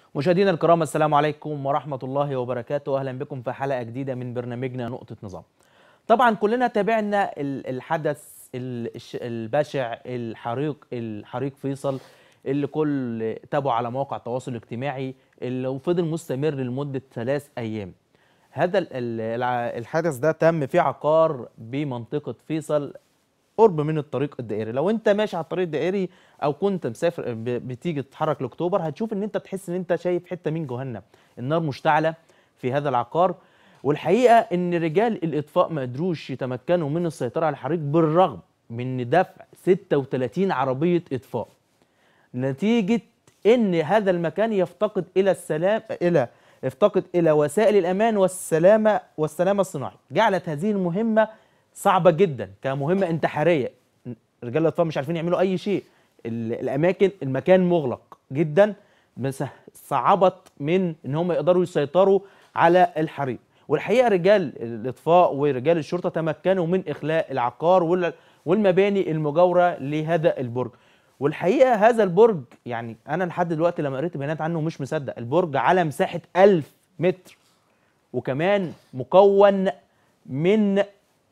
مشاهدينا الكرام السلام عليكم ورحمة الله وبركاته أهلا بكم في حلقة جديدة من برنامجنا نقطة نظام طبعا كلنا تابعنا ال- الحدث ال- الش- البشع الحريق الحريق فيصل اللي كل تابعه على مواقع التواصل الاجتماعي اللي فضل مستمر لمدة ثلاث أيام هذا ال- ال- الع- الحدث ده تم في عقار بمنطقة فيصل قرب من الطريق الدائري لو انت ماشي على الطريق الدائري او كنت مسافر ب- بتيجي تتحرك لاكتوبر هتشوف ان انت تحس ان انت شايف حته من جهنم النار مشتعله في هذا العقار والحقيقه ان رجال الاطفاء ما قدروش يتمكنوا من السيطره على الحريق بالرغم من دفع 36 عربيه اطفاء نتيجه ان هذا المكان يفتقد الى السلام الى يفتقد الى وسائل الامان والسلامه والسلامه الصناعي جعلت هذه المهمه صعبه جدا كمهمه انتحاريه رجال الاطفاء مش عارفين يعملوا اي شيء ال- الاماكن المكان مغلق جدا بس صعبت من ان هم يقدروا يسيطروا على الحريق والحقيقه رجال الاطفاء ورجال الشرطه تمكنوا من اخلاء العقار وال- والمباني المجاوره لهذا البرج والحقيقه هذا البرج يعني انا لحد دلوقتي لما قريت بيانات عنه مش مصدق البرج على مساحه 1000 متر وكمان مكون من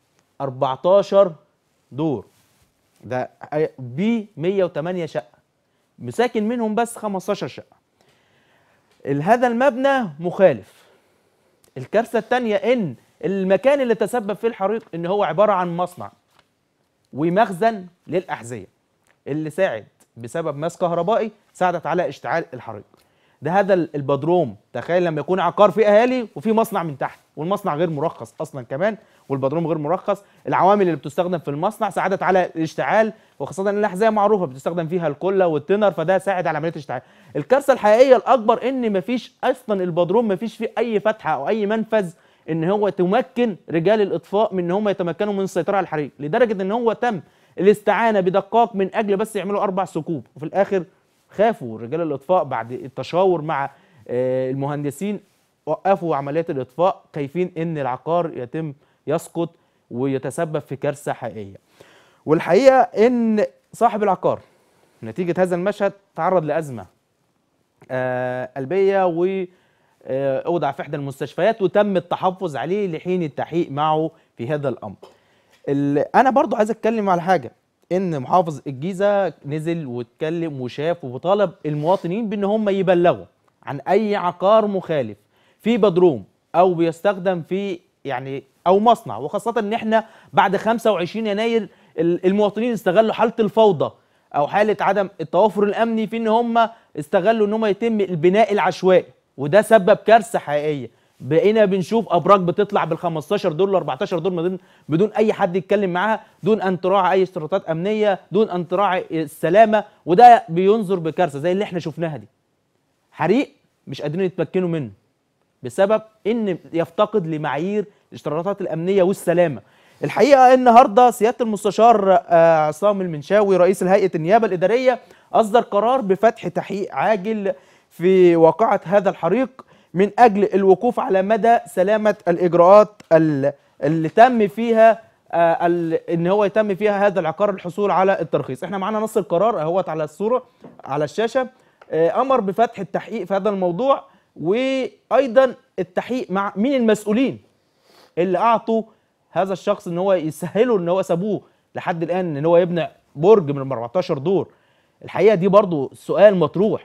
14 دور ده ب 108 شقه مساكن منهم بس 15 شقه ال- هذا المبنى مخالف الكارثه الثانيه ان المكان اللي تسبب فيه الحريق ان هو عباره عن مصنع ومخزن للاحذيه اللي ساعد بسبب ماس كهربائي ساعدت على اشتعال الحريق ده هذا ال- البدروم تخيل لما يكون عقار فيه اهالي وفي مصنع من تحت والمصنع غير مرخص اصلا كمان والبدروم غير مرخص العوامل اللي بتستخدم في المصنع ساعدت على الاشتعال وخاصه ان الاحذيه معروفه بتستخدم فيها الكله والتنر فده ساعد على عمليه الاشتعال الكارثه الحقيقيه الاكبر ان مفيش اصلا البدروم مفيش فيه اي فتحه او اي منفذ ان هو تمكن رجال الاطفاء من ان هم يتمكنوا من السيطره على الحريق لدرجه ان هو تم الاستعانه بدقاق من اجل بس يعملوا اربع ثقوب وفي الاخر خافوا رجال الاطفاء بعد التشاور مع آه، المهندسين وقفوا عمليه الاطفاء خايفين ان العقار يتم يسقط ويتسبب في كارثه حقيقيه والحقيقه ان صاحب العقار نتيجه هذا المشهد تعرض لازمه آه، قلبيه و آه، اودع في احدى المستشفيات وتم التحفظ عليه لحين التحقيق معه في هذا الامر ال- انا برضو عايز اتكلم على حاجه ان محافظ الجيزه نزل واتكلم وشاف وطالب المواطنين بان هم يبلغوا عن اي عقار مخالف في بدروم او بيستخدم في يعني او مصنع وخاصه ان احنا بعد 25 يناير ال- المواطنين استغلوا حاله الفوضى او حاله عدم التوافر الامني في ان هم استغلوا ان هم يتم البناء العشوائي وده سبب كارثه حقيقيه بقينا بنشوف ابراج بتطلع بال 15 دور ل 14 دور بدون بدون اي حد يتكلم معاها دون ان تراعى اي اشتراطات امنيه دون ان تراعي السلامه وده بينظر بكارثه زي اللي احنا شفناها دي حريق مش قادرين يتمكنوا منه بسبب ان يفتقد لمعايير الاشتراطات الامنيه والسلامه الحقيقه النهارده سياده المستشار آه، عصام المنشاوي رئيس الهيئه النيابه الاداريه اصدر قرار بفتح تحقيق عاجل في واقعه هذا الحريق من اجل الوقوف على مدى سلامه الاجراءات ال- اللي تم فيها آه، ال- ان هو يتم فيها هذا العقار الحصول على الترخيص احنا معانا نص القرار اهوت على الصوره على الشاشه آه، امر بفتح التحقيق في هذا الموضوع وايضا التحقيق مع مين المسؤولين اللي اعطوا هذا الشخص ان هو يسهلوا ان هو سابوه لحد الان ان هو يبني برج من 14 دور الحقيقه دي برضو سؤال مطروح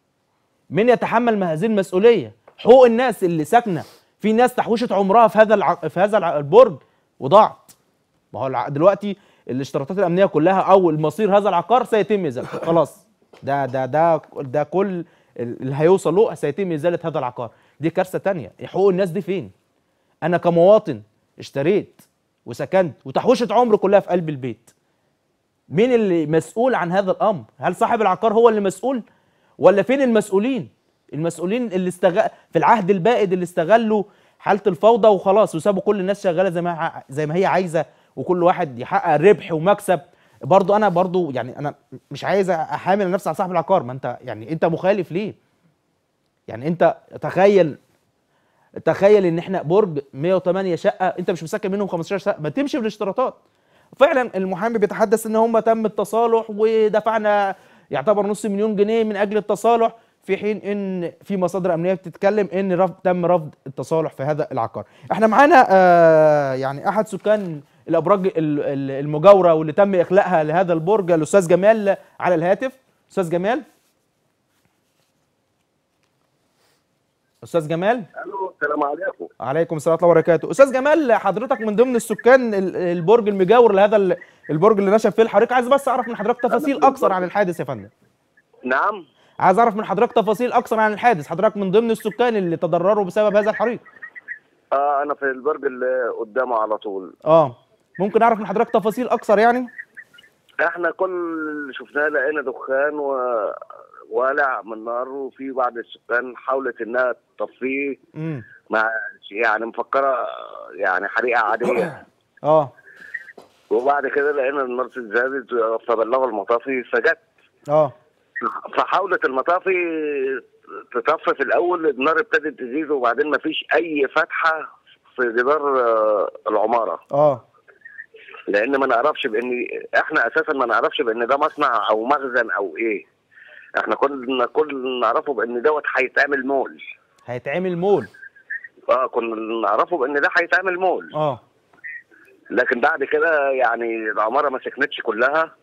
مين يتحمل ما هذه المسؤوليه حقوق الناس اللي ساكنه في ناس تحوشت عمرها في هذا الع... في هذا الع- البرج وضاعت ما هو الع- دلوقتي الاشتراطات الامنيه كلها او المصير هذا العقار سيتم ازالته خلاص ده ده ده ده كل اللي هيوصل له سيتم ازاله هذا العقار دي كارثه تانية حقوق الناس دي فين انا كمواطن اشتريت وسكنت وتحويشه عمر كلها في قلب البيت مين اللي مسؤول عن هذا الامر هل صاحب العقار هو اللي مسؤول ولا فين المسؤولين المسؤولين اللي استغل في العهد البائد اللي استغلوا حاله الفوضى وخلاص وسابوا كل الناس شغاله زي ما ع- زي ما هي عايزه وكل واحد يحقق ربح ومكسب برضو انا برضو يعني انا مش عايز احامل نفسي على صاحب العقار ما انت يعني انت مخالف ليه يعني انت تخيل تخيل ان احنا برج 108 شقه انت مش مسكن منهم 15 شقه ما تمشي بالاشتراطات فعلا المحامي بيتحدث ان هم تم التصالح ودفعنا يعتبر نص مليون جنيه من اجل التصالح في حين ان في مصادر امنيه بتتكلم ان رفض تم رفض التصالح في هذا العقار احنا معانا آه يعني احد سكان الابراج ال- ال- المجاوره واللي تم اخلاءها لهذا البرج الاستاذ جمال على الهاتف استاذ جمال استاذ جمال الو السلام عليكم عليكم السلام ورحمه الله وبركاته استاذ جمال حضرتك من ضمن السكان ال- البرج المجاور لهذا ال- البرج اللي نشأ فيه الحريق عايز بس اعرف من حضرتك تفاصيل اكثر عن الحادث يا فندم نعم عايز اعرف من حضرتك تفاصيل اكثر عن الحادث حضرتك من ضمن السكان اللي تضرروا بسبب هذا الحريق اه انا في البرج اللي قدامه على طول اه ممكن اعرف من حضرتك تفاصيل اكثر يعني احنا كل اللي شفناه لقينا دخان و والع من نار وفي بعض السكان حاولت انها تطفيه امم مع يعني مفكره يعني حريقه عاديه اه وبعد كده لقينا النار زادت فبلغوا المطافي فجت اه فحاولت المطافي تطفي في الاول النار ابتدت تزيد وبعدين ما فيش اي فتحه في جدار آه، العماره اه لان ما نعرفش بان احنا اساسا ما نعرفش بان ده مصنع او مخزن او ايه احنا كنا كل اللي نعرفه بان دوت هيتعمل مول هيتعمل مول اه كنا نعرفه بان ده هيتعمل مول اه لكن بعد كده يعني العماره ما سكنتش كلها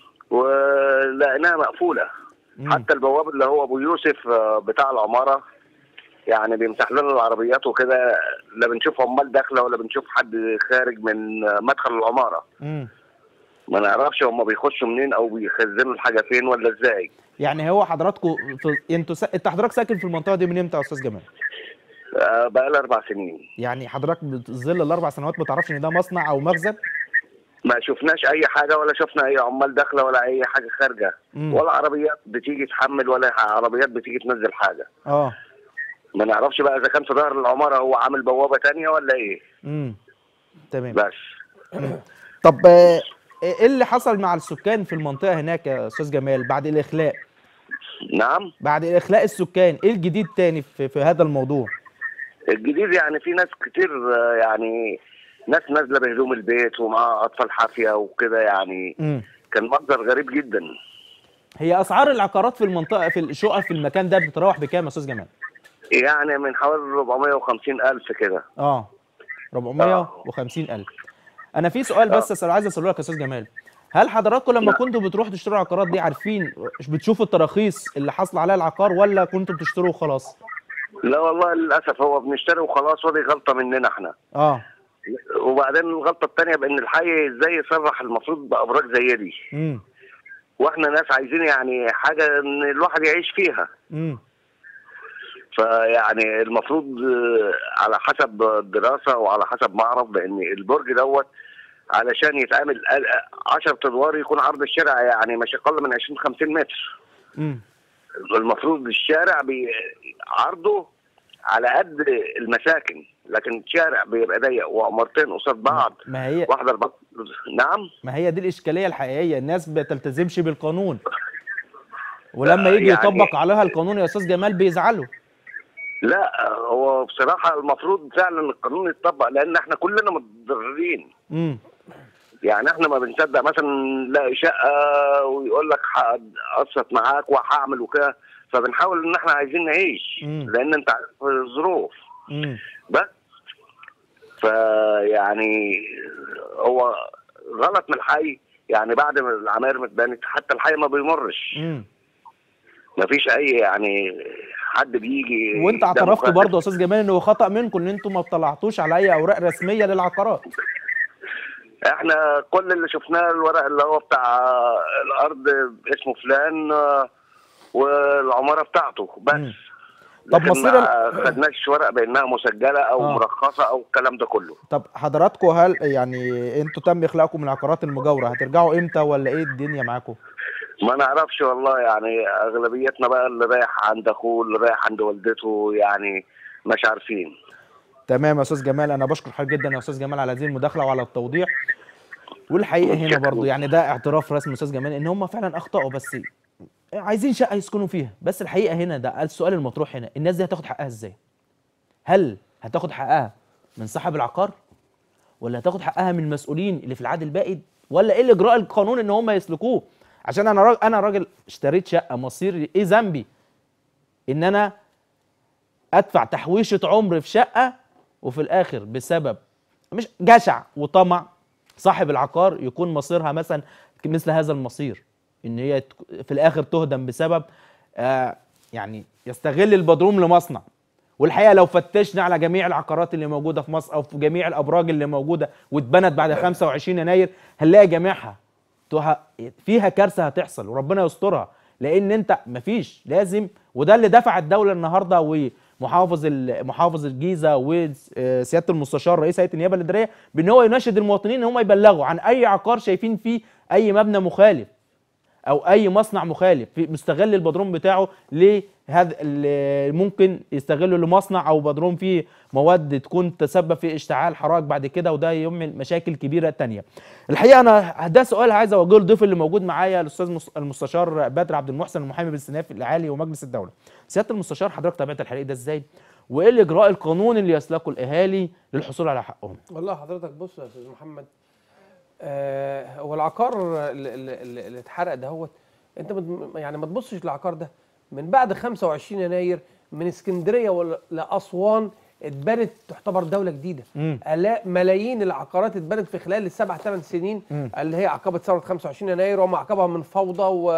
ولقيناها مقفوله مم. حتى البواب اللي هو ابو يوسف آه، بتاع العماره يعني بيمسح لنا العربيات وكده لا بنشوف عمال داخله ولا بنشوف حد خارج من آه، مدخل العماره امم ما نعرفش هم بيخشوا منين او بيخزنوا الحاجه فين ولا ازاي يعني هو حضراتكم في... انتوا س... انت حضرتك ساكن في المنطقه دي من امتى يا استاذ جمال آه، بقى لها اربع سنين يعني حضرتك بتظل الاربع سنوات ما تعرفش ان ده مصنع او مخزن ما شفناش اي حاجه ولا شفنا اي عمال داخله ولا اي حاجه خارجه مم. ولا عربيات بتيجي تحمل ولا عربيات بتيجي تنزل حاجه اه ما نعرفش بقى اذا كان في ظهر العماره هو عامل بوابه تانية ولا ايه امم تمام بس طب آه، ايه اللي حصل مع السكان في المنطقه هناك يا استاذ جمال بعد الاخلاء نعم بعد اخلاء السكان ايه الجديد تاني في, في هذا الموضوع الجديد يعني في ناس كتير آه، يعني ناس نازله بهدوم البيت ومعاها اطفال حافيه وكده يعني امم كان منظر غريب جدا هي اسعار العقارات في المنطقه في الشقق في المكان ده بتتراوح بكام يا استاذ جمال يعني من حوالي 450 الف كده اه 450 الف انا في سؤال بس أسأل عايز اساله لك يا استاذ جمال هل حضراتكم لما لا. كنتوا بتروحوا تشتروا العقارات دي عارفين بتشوفوا التراخيص اللي حاصل عليها العقار ولا كنتوا بتشتروا وخلاص لا والله للاسف هو بنشتري وخلاص ودي غلطه مننا احنا اه وبعدين الغلطه الثانيه بان الحي ازاي يصرح المفروض بابراج زي دي امم واحنا ناس عايزين يعني حاجه ان الواحد يعيش فيها امم فيعني المفروض آه، على حسب الدراسه وعلى حسب ما اعرف بان البرج دوت علشان يتعمل 10 ادوار يكون عرض الشارع يعني مش اقل من 20 50 متر امم المفروض الشارع بي عرضه على قد المساكن لكن الشارع بيبقى ضيق وعمارتين قصاد بعض ما هي واحده البعض نعم ما هي دي الاشكاليه الحقيقيه الناس ما بتلتزمش بالقانون ولما آه، يجي يعني- يطبق عليها القانون يا استاذ جمال بيزعلوا لا هو بصراحه المفروض فعلا القانون يتطبق لان احنا كلنا متضررين امم يعني احنا ما بنصدق مثلا نلاقي شقه ويقول لك هقسط معاك وهعمل وكده فبنحاول ان احنا عايزين نعيش مم. لان انت عارف الظروف امم بس فيعني هو غلط من الحي يعني بعد ما العماير ما اتبنت حتى الحي ما بيمرش امم ما فيش اي يعني حد بيجي وانت ده اعترفت مخالف. برضه يا استاذ جمال انه خطا منكم ان انتم ما طلعتوش على اي اوراق رسميه للعقارات احنا كل اللي شفناه الورق اللي هو بتاع الارض اسمه فلان آه، والعماره بتاعته بس مم. طب لكن مصير ما خدناش ورق بانها مسجله او آه. مرخصه او الكلام ده كله طب حضراتكم هل يعني انتوا تم اخلاقكم من العقارات المجاوره هترجعوا امتى ولا ايه الدنيا معاكم ما نعرفش والله يعني اغلبيتنا بقى اللي رايح عند اخوه اللي رايح عند والدته يعني مش عارفين تمام يا استاذ جمال انا بشكر حضرتك جدا يا استاذ جمال على هذه المداخله وعلى التوضيح والحقيقه هنا برضو يعني ده اعتراف رسمي استاذ جمال ان هم فعلا اخطاوا بس عايزين شقه يسكنوا فيها بس الحقيقه هنا ده السؤال المطروح هنا الناس دي هتاخد حقها ازاي هل هتاخد حقها من صاحب العقار ولا هتاخد حقها من المسؤولين اللي في العهد البائد ولا ايه الاجراء القانون ان هم يسلكوه عشان انا راجل انا راجل اشتريت شقه مصير ايه ذنبي ان انا ادفع تحويشه عمر في شقه وفي الاخر بسبب مش جشع وطمع صاحب العقار يكون مصيرها مثلا مثل هذا المصير ان هي تك- في الاخر تهدم بسبب آه يعني يستغل البدروم لمصنع والحقيقه لو فتشنا على جميع العقارات اللي موجوده في مصر او في جميع الابراج اللي موجوده واتبنت بعد 25 يناير هنلاقي جميعها تها- فيها كارثه هتحصل وربنا يسترها لان انت مفيش لازم وده اللي دفع الدوله النهارده ومحافظ ال- محافظ الجيزه وسياده المستشار رئيس هيئه النيابه الاداريه بان هو يناشد المواطنين ان هم يبلغوا عن اي عقار شايفين فيه اي مبنى مخالف او اي مصنع مخالف في مستغل البدروم بتاعه لهذا اللي ممكن يستغله لمصنع او بدروم فيه مواد تكون تسبب في اشتعال حرائق بعد كده وده يعمل مشاكل كبيره تانية الحقيقه انا ده سؤال عايز اوجهه للضيف اللي موجود معايا الاستاذ مس- المستشار بدر عبد المحسن المحامي بالاستئناف العالي ومجلس الدوله سياده المستشار حضرتك تابعت الحريق ده ازاي وايه الاجراء القانوني اللي يسلكه الاهالي للحصول على حقهم والله حضرتك بص يا استاذ محمد آه هو العقار اللي, اللي, اللي اتحرق دهوت انت مت- يعني ما تبصش للعقار ده من بعد 25 يناير من اسكندريه ولا- لاسوان اتبنت تعتبر دوله جديده مم. آلاف ملايين العقارات اتبنت في خلال السبع ثمان سنين اللي هي عقبه ثوره 25 يناير وما عقبها من فوضى و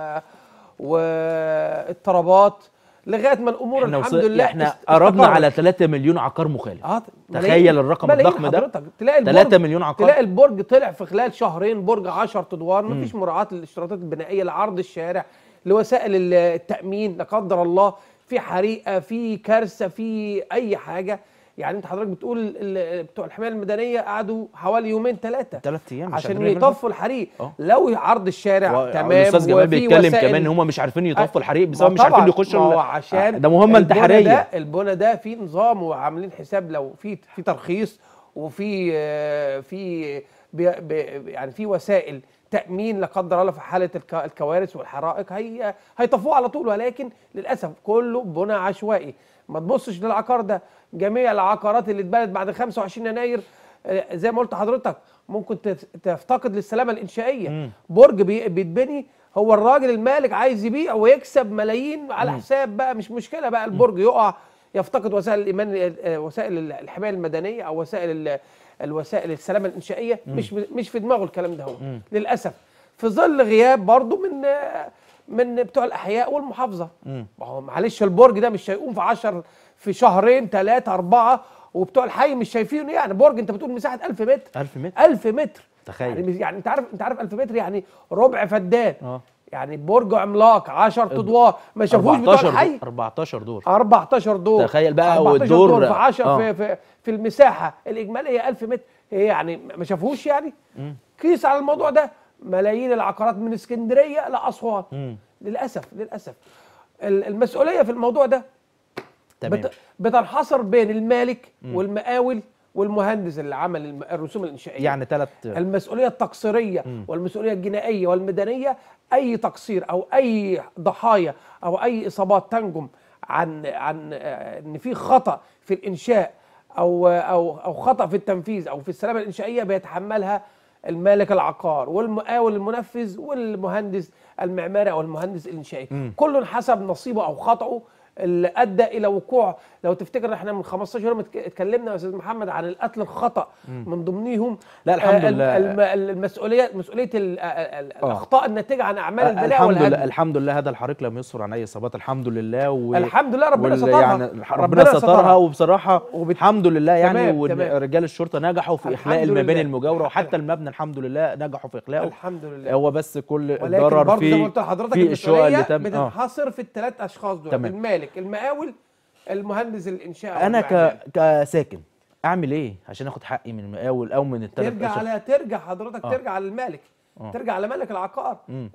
واضطرابات لغايه ما الامور احنا الحمد وصل- لله احنا است- قربنا استقرت. على 3 مليون عقار مخالف اه تخيل الرقم ملايين الضخم ده. حضرتك تلاقي البرج 3 مليون عقار تلاقي البرج طلع في خلال شهرين برج 10 ادوار مفيش مراعاه للاشتراطات البنائيه لعرض الشارع لوسائل ال- التامين لا قدر الله في حريقه في كارثه في اي حاجه يعني انت حضرتك بتقول ال- ال- بتوع الحمايه المدنيه قعدوا حوالي يومين ثلاثه ثلاث ايام مش عشان قادرين يعملوا يطفوا الحريق آه. لو عرض الشارع و- تمام الاستاذ جمال وفي بيتكلم وسائل- كمان ان هم مش عارفين يطفوا ما الحريق بسبب مش طبعاً، عارفين يخشوا ما هو ال- عشان ده مهمه البنى انتحاريه ده البنى ده في نظام وعاملين حساب لو في في ترخيص وفي آه، في بي بي يعني في وسائل تامين لا قدر الله في حاله الك- الكوارث والحرائق هي هيطفوه على طول ولكن للاسف كله بنى عشوائي ما تبصش للعقار ده جميع العقارات اللي اتبنت بعد 25 يناير آه، زي ما قلت حضرتك ممكن تت- تفتقد للسلامه الانشائيه برج بي- بيتبني هو الراجل المالك عايز يبيع ويكسب ملايين على حساب بقى مش مشكله بقى البرج يقع يفتقد وسائل الايمان آه، وسائل الحمايه المدنيه او وسائل ال- الوسائل السلامه الانشائيه مش مش في دماغه الكلام ده هو للاسف في ظل غياب برضه من آه، من بتوع الاحياء والمحافظه ما هو معلش البرج ده مش هيقوم في 10 في شهرين ثلاثه اربعه وبتوع الحي مش شايفينه يعني برج انت بتقول مساحه 1000 متر 1000 متر 1000 متر تخيل. يعني, يعني انت عارف انت عارف 1000 متر يعني ربع فدان اه يعني برج عملاق 10 ادوار ما شافوش بتوع 14 الحي دور 14 دور 14 دور تخيل بقى 14 والدور- دور في 10 آه. في, في في المساحه الاجماليه 1000 متر هي يعني ما شافوش يعني قيس على الموضوع ده ملايين العقارات من اسكندريه لاسوان للاسف للاسف ال- المسؤوليه في الموضوع ده تمام بت- بتنحصر بين المالك والمقاول والمهندس اللي عمل الم- الرسوم الانشائيه يعني ثلاث المسؤوليه التقصيريه والمسؤوليه الجنائيه والمدنيه اي تقصير او اي ضحايا او اي اصابات تنجم عن عن آه، ان في خطا في الانشاء او او او خطا في التنفيذ او في السلامه الانشائيه بيتحملها المالك العقار والمقاول المنفذ والمهندس المعماري او المهندس الانشائي كل حسب نصيبه او خطأه اللي ادى الى وقوع لو تفتكر احنا من 15 يوم اتك- اتكلمنا يا استاذ محمد عن القتل الخطا من ضمنهم لا، الحمد آه، لله. الم- المسؤوليه مسؤوليه ال- آه، ال- الاخطاء الناتجه عن اعمال آه، البناء الحمد والهدم لله الحمد لله هذا الحريق لم يسفر عن اي اصابات الحمد لله و... الحمد لله ربنا وال- سترها. يعني ربنا ربنا سترها سترها. وبصراحه وبت- الحمد لله يعني تمام، تمام. ورجال الشرطه نجحوا في اخلاء الحمد المباني لله. المجاوره وحتى المبنى الحمد لله نجحوا في اخلاقه الحمد لله هو بس كل ولكن الضرر برضه زي ما في قلت لحضرتك في الشقق اللي المسؤوليه تم آه. بتنحصر في الثلاث اشخاص دول تمام. المالك المقاول المهندس الانشاء أو انا المعماري. ك... كساكن اعمل ايه عشان اخد حقي من المقاول او من الثلاث ترجع على ترجع حضرتك آه. ترجع للمالك آه. ترجع على مالك العقار مم.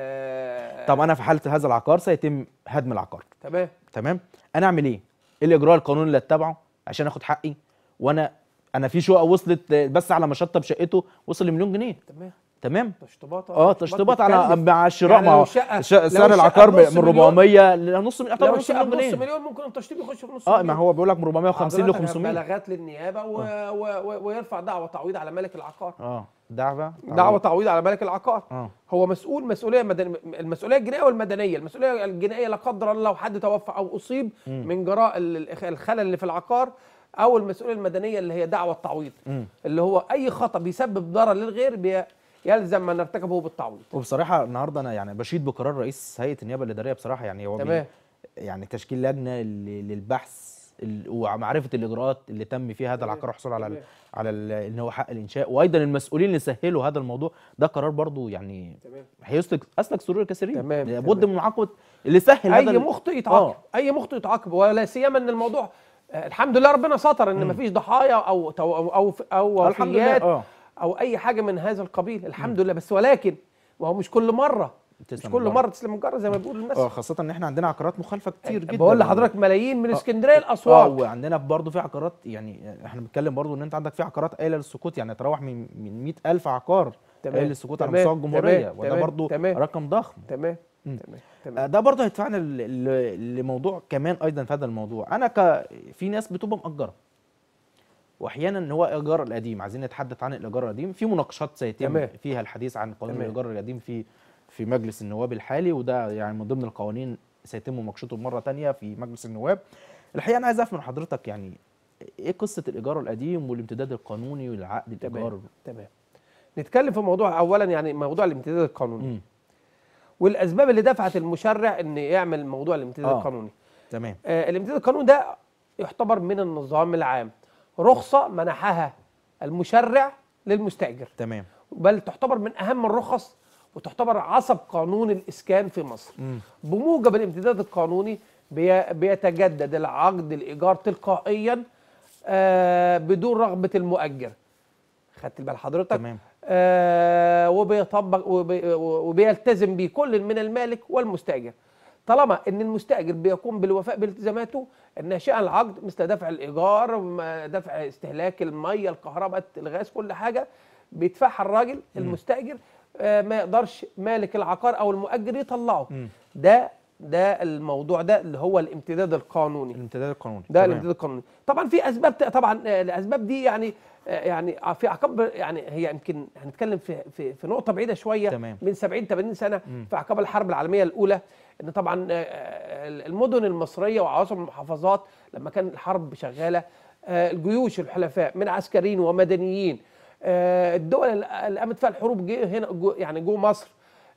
آه طب انا في حاله هذا العقار سيتم هدم العقار تمام تمام انا اعمل ايه ايه الاجراء القانوني اللي اتبعه عشان اخد حقي وانا انا في شقه وصلت بس على ما شطب شقته وصل لمليون جنيه تمام تمام تشطيبات اه تشطيبات على بتكلف. مع الشراء يعني ما لو هو الشقة- ش- لو سعر الشقة العقار بنص من مليون- 400 لنص يعتبر لو نص الشقه مليون بنص جنيه مليون ممكن التشطيب يخش في نص اه مليون ما هو بيقول لك من 450 ل حضرتك 500 بلاغات للنيابه و... و... و... ويرفع دعوى تعويض على مالك العقار اه دعوه دعوه تعويض على مالك العقار اه هو مسؤول مسؤوليه مدنيه المسؤوليه الجنائيه والمدنيه المسؤوليه الجنائيه لا قدر الله لو حد توفى او اصيب مم. من جراء ال- ال- الخلل اللي في العقار او المسؤوليه المدنيه اللي هي دعوه التعويض مم. اللي هو اي خطا بيسبب ضرر للغير بي يلزم من ارتكبه بالتعويض وبصراحه النهارده انا يعني بشيد بقرار رئيس هيئه النيابه الاداريه بصراحه يعني هو بي- تمام يعني تشكيل لجنه ل- للبحث ال- ومعرفه الاجراءات اللي تم فيها هذا تمام. العقار والحصول على ال- تمام. على ال- ان هو حق الانشاء وايضا المسؤولين اللي سهلوا هذا الموضوع ده قرار برضو يعني تمام هيسلك اسلك سرور الكثيرين تمام، لابد تمام. من معاقبه اللي سهل هذا اي ال- مخطئ يتعاقب آه. اي مخطئ يتعاقب ولا سيما ان الموضوع آه، الحمد لله ربنا ستر ان مفيش ضحايا او او او او الحمد لله وفيات اه او اي حاجه من هذا القبيل الحمد لله بس ولكن وهو مش كل مره مش تسلم كل البركة. مره تسلم الجره زي ما بيقول الناس اه خاصه ان احنا عندنا عقارات مخالفه كتير جدا بقول لحضرتك ملايين من آه. اسكندريه اه لاسوان وعندنا برضه في عقارات يعني احنا بنتكلم برضه ان انت عندك في عقارات قايله للسقوط يعني تراوح من من 100000 عقار تمام. قايل للسقوط على تمام. مستوى الجمهوريه تمام. وده تمام. برضه تمام. رقم ضخم تمام مم. تمام آه، تمام ده برضه هيدفعنا ل- ل- لموضوع كمان ايضا في هذا الموضوع انا ك في ناس بتبقى مأجره واحيانا ان هو ايجار القديم عايزين نتحدث عن الايجار القديم في مناقشات سيتم تمام. فيها الحديث عن قانون تمام. الايجار القديم في في مجلس النواب الحالي وده يعني من ضمن القوانين سيتم مناقشته مره تانية في مجلس النواب الحقيقه انا عايز اعرف من حضرتك يعني ايه قصه الايجار القديم والامتداد القانوني والعقد الايجار تمام تمام نتكلم في موضوع اولا يعني موضوع الامتداد القانوني مم. والاسباب اللي دفعت المشرع ان يعمل موضوع الامتداد آه. القانوني تمام آه الامتداد القانوني ده يعتبر من النظام العام رخصه منحها المشرع للمستاجر تمام بل تعتبر من اهم الرخص وتعتبر عصب قانون الاسكان في مصر مم. بموجب الامتداد القانوني بي- بيتجدد العقد الايجار تلقائيا آه بدون رغبه المؤجر خدت بال حضرتك تمام آه وبيطبق وبي وبيلتزم به كل من المالك والمستاجر طالما ان المستاجر بيقوم بالوفاء بالتزاماته الناشئه عن العقد مثل دفع الايجار م- دفع استهلاك الميه الكهرباء الغاز كل حاجه بيدفعها الراجل المستاجر آه ما يقدرش مالك العقار او المؤجر يطلعه مم. ده ده الموضوع ده اللي هو الامتداد القانوني الامتداد القانوني ده تمام. الامتداد القانوني طبعا في اسباب ت- طبعا آه، الاسباب دي يعني آه، يعني في عقاب يعني هي يمكن هنتكلم في في في نقطه بعيده شويه تمام. من 70 80 سنه مم. في عقاب الحرب العالميه الاولى ان طبعا آه، آه، المدن المصريه وعواصم المحافظات لما كان الحرب شغاله آه، الجيوش الحلفاء من عسكريين ومدنيين آه، الدول اللي قامت فيها الحروب جه هنا جو يعني جوه مصر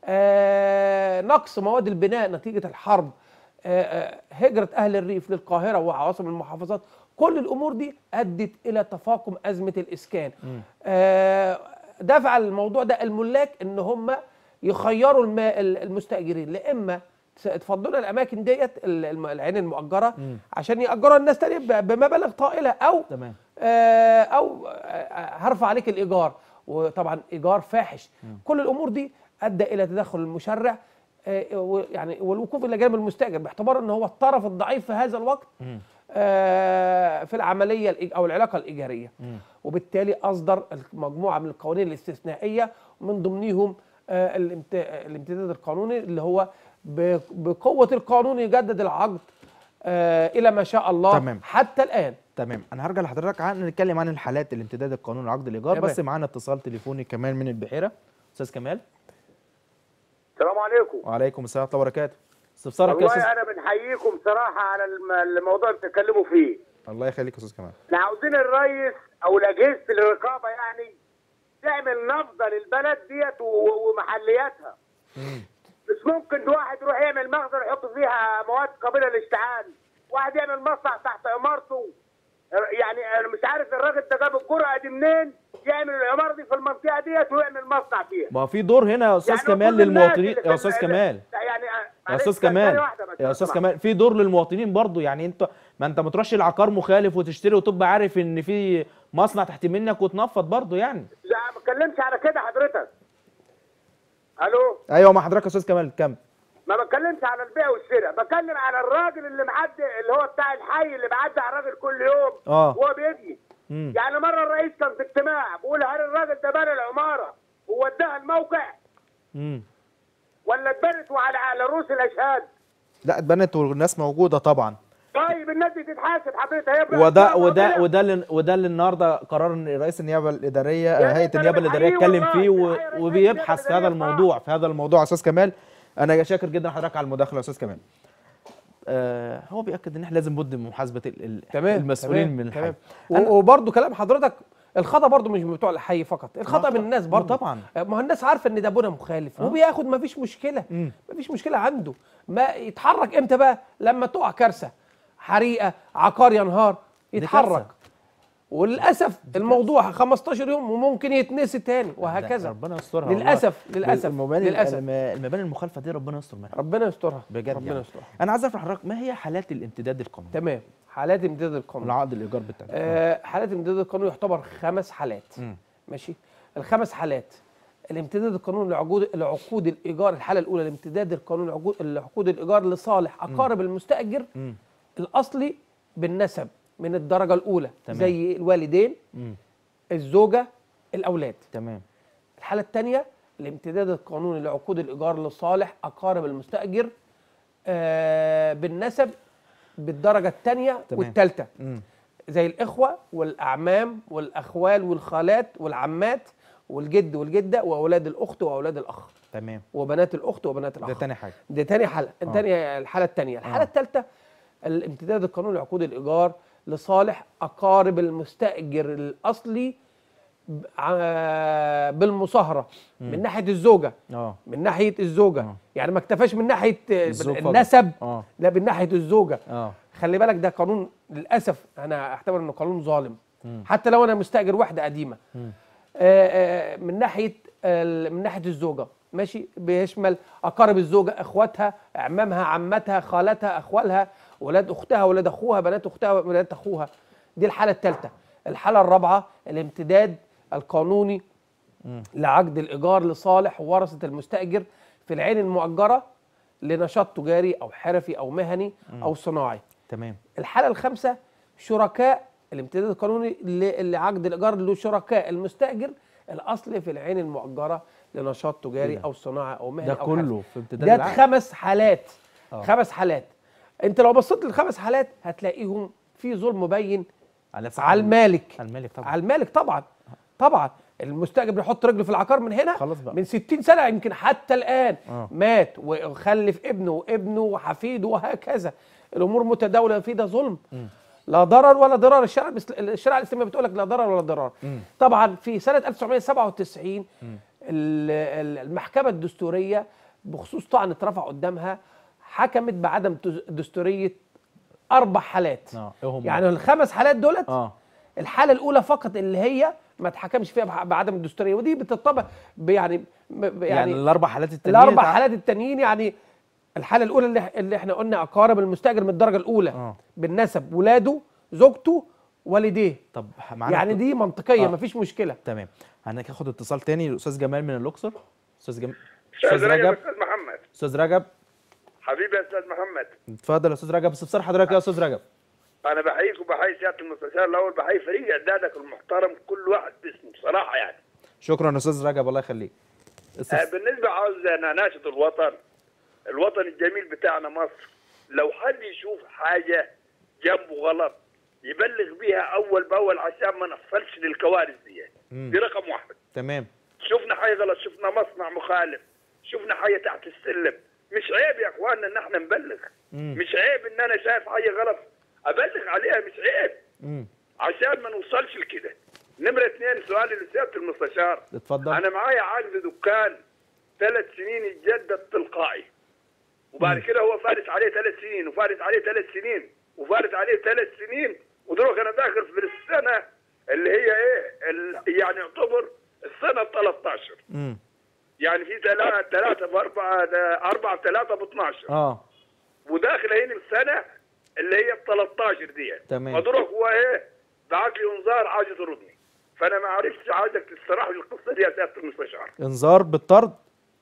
آه، نقص مواد البناء نتيجه الحرب آه، آه، هجره اهل الريف للقاهره وعواصم المحافظات كل الامور دي ادت الى تفاقم ازمه الاسكان مم. آه، دفع الموضوع ده الملاك ان هم يخيروا الم- المستاجرين لا اما تفضلوا الاماكن ديت ال- الم- العين المؤجره مم. عشان ياجروا الناس تاني ب- بمبالغ طائله او تمام آه، او آه، هرفع عليك الايجار وطبعا ايجار فاحش كل الامور دي ادى الى تدخل المشرع آه، و- يعني والوقوف الى جانب المستاجر باعتبار ان هو الطرف الضعيف في هذا الوقت مم. آه، في العمليه الإيج- او العلاقه الايجاريه مم. وبالتالي اصدر مجموعه من القوانين الاستثنائيه ومن ضمنهم آه، الامت- الامتداد القانوني اللي هو ب- بقوه القانون يجدد العقد آه، الى ما شاء الله تمام. حتى الان تمام انا هرجع لحضرتك عن نتكلم عن الحالات الامتداد القانوني عقد الايجار تمام. بس معانا اتصال تليفوني كمان من البحيره استاذ كمال السلام عليكم وعليكم السلام ورحمه الله وبركاته استفسارك يا استاذ والله انا بنحييكم صراحه على الم- الموضوع اللي بتتكلموا فيه الله يخليك يا استاذ كمال احنا عاوزين الرئيس او اجهزه الرقابه يعني تعمل نفضه للبلد ديت و- ومحلياتها مم. مش ممكن ده واحد يروح يعمل مخزن يحط فيها مواد قابله للاشتعال واحد يعمل مصنع تحت عمارته يعني انا مش عارف الراجل ده جاب الجرأه دي منين يعمل العماره دي في المنطقه ديت ويعمل مصنع فيها ما في دور هنا يا استاذ يعني كمال كل الناس للمواطنين اللي يا استاذ كان- كمال لا يعني يا معلش استاذ ثانية كمال واحدة بس يا لو استاذ سمحت. كمال في دور للمواطنين برضو يعني انت ما انت ما تروحش العقار مخالف وتشتري وتبقى عارف ان في مصنع تحت منك وتنفض برضو يعني لا ما بتكلمش على كده حضرتك الو ايوه مع حضرتك يا استاذ كمال كمل ما بتكلمش على البيع والشراء بتكلم على الراجل اللي معدي اللي هو بتاع الحي اللي معدي على الراجل كل يوم اه وهو بيبني مم. يعني مره الرئيس كان في اجتماع بيقول هل الراجل ده بنى العماره ووداها الموقع مم. ولا اتبنت وعلى على رؤوس الاشهاد لا اتبنت والناس موجوده طبعا طيب الناس دي تتحاسب حضرتك هي وده وده ربنا. وده اللي وده اللي النهارده قرار إن رئيس النيابه الاداريه يعني هيئه أنت النيابه أنا الاداريه بحييه اتكلم والله، فيه و- بحيي رئيس وبيبحث في النيابة هذا الإدارية. الموضوع في هذا الموضوع يا استاذ كمال انا شاكر جدا حضرتك على المداخله يا استاذ كمال آه هو بياكد ان احنا لازم بد من محاسبه ال- ال- تمام المسؤولين تمام، من الحي تمام أنا- وبرده كلام حضرتك الخطا برضه مش من بتوع الحي فقط الخطا ما- من الناس ما برضه طبعا. ما هو الناس عارفه ان ده ابونا مخالف وبياخد ما فيش مشكله مم. ما فيش مشكله عنده ما يتحرك امتى بقى لما تقع كارثه حريقه عقار ينهار يتحرك كارثة. وللاسف الموضوع 15 يوم وممكن يتنسي تاني وهكذا ربنا يسترها والله. للاسف للاسف المباني للاسف الم- المباني المخالفه دي ربنا يستر منها ربنا يسترها بجد ربنا يعني. يسترها انا عايز اعرف حضرتك ما هي حالات الامتداد القانوني تمام حالات امتداد القانون العقد الايجار بتاعنا آه حالات امتداد القانون يعتبر خمس حالات مم. ماشي الخمس حالات الامتداد القانوني لعقود لعقود الايجار الحاله الاولى الامتداد القانوني لعقود لعقود الايجار لصالح اقارب المستاجر مم. الاصلي بالنسب من الدرجه الاولى تمام. زي الوالدين مم. الزوجه الاولاد تمام الحاله الثانيه الامتداد القانوني لعقود الايجار لصالح اقارب المستاجر آه بالنسب بالدرجه الثانيه تمام. والثالثه مم. زي الإخوة والأعمام والأخوال والخالات والعمات والجد والجدة وأولاد الأخت وأولاد الأخ تمام وبنات الأخت وبنات الأخ ده تاني حاجه دي تاني حالة آه. تاني الحالة التانية الحالة آه. الثالثة الامتداد القانوني لعقود الإيجار لصالح أقارب المستأجر الأصلي ب- ع- بالمصاهرة من ناحية الزوجة اه من ناحية الزوجة آه. يعني ما اكتفاش من ناحية الزوج فقط. النسب اه لا من ناحية الزوجة اه خلي بالك ده قانون للاسف انا اعتبر انه قانون ظالم مم. حتى لو انا مستاجر واحده قديمه مم. آه، آه، من ناحيه ال- من ناحيه الزوجه ماشي بيشمل اقارب الزوجه اخواتها اعمامها عمتها خالتها اخوالها ولاد اختها ولاد اخوها بنات اختها ولاد اخوها دي الحاله الثالثه الحاله الرابعه الامتداد القانوني مم. لعقد الايجار لصالح ورثه المستاجر في العين المؤجره لنشاط تجاري او حرفي او مهني او صناعي تمام الحالة الخامسة شركاء الامتداد القانوني ل- لعقد الإيجار لشركاء المستأجر الأصل في العين المؤجرة لنشاط تجاري إيه ده؟ أو صناعة أو مهني ده أو كله حرفي. في امتداد ده العقد خمس حالات آه. خمس حالات أنت لو بصيت للخمس حالات هتلاقيهم في ظلم مبين على صاحب على المالك على المالك طبعا على المالك طبعا طبعا المستأجر بيحط رجله في العقار من هنا خلاص بقى. من 60 سنة يمكن حتى الآن آه. مات وخلف ابنه وابنه وحفيده وهكذا الأمور متداولة في ده ظلم لا ضرر ولا ضرار الشرع المس- الشريعة الإسلامية بتقول لك لا ضرر ولا ضرار مم. طبعا في سنة 1997 ال- ال- المحكمة الدستورية بخصوص طعن اترفع قدامها حكمت بعدم تز- دستورية أربع حالات اه ايه هم يعني الخمس حالات دولت اه الحاله الاولى فقط اللي هي ما اتحكمش فيها بح- بعدم الدستوريه ودي بتطبق ب- يعني ب- ب- يعني, يعني الاربع حالات التانيين الاربع تع- حالات التانيين يعني الحاله الاولى اللي, اللي احنا قلنا اقارب المستاجر من الدرجه الاولى آه. بالنسب ولاده زوجته والديه طب معانا يعني دي منطقيه آه. مفيش مشكله تمام هناخد اتصال تاني الاستاذ جمال من الاقصر استاذ جمال استاذ استاذ رجب رجب استاذ محمد استاذ رجب حبيبي يا استاذ محمد اتفضل يا استاذ رجب استفسار حضرتك يا استاذ رجب انا بحييك وبحيي سياده المستشار الاول بحيي فريق اعدادك المحترم كل واحد باسمه بصراحه يعني شكرا يا استاذ رجب الله يخليك آه، استفس... بالنسبه عاوز انا ناشد الوطن الوطن الجميل بتاعنا مصر لو حد يشوف حاجه جنبه غلط يبلغ بيها اول باول عشان ما نحصلش للكوارث دي مم. دي رقم واحد تمام شفنا حاجه غلط شفنا مصنع مخالف شفنا حاجه تحت السلم مش عيب يا اخواننا ان احنا نبلغ مم. مش عيب ان انا شايف حاجه غلط ابلغ عليها مش عيب مم. عشان ما نوصلش لكده نمرة اثنين سؤالي لسيادة المستشار اتفضل أنا معايا عقد دكان ثلاث سنين يتجدد تلقائي وبعد مم. كده هو فارس عليه ثلاث سنين وفارس عليه ثلاث سنين وفارس عليه ثلاث سنين ودروك أنا داخل في السنة اللي هي إيه ال- يعني يعتبر السنة 13 امم يعني في ثلاثة ثلاثة بأربعة ده أربعة ثلاثة ب 12 اه وداخل هنا السنة اللي هي ب 13 دي تمام. مضروب هو ايه بعت لي انذار عايز يطردني فانا ما عرفتش عايزك تستراح لي القصه دي يا سياده المستشار انذار بالطرد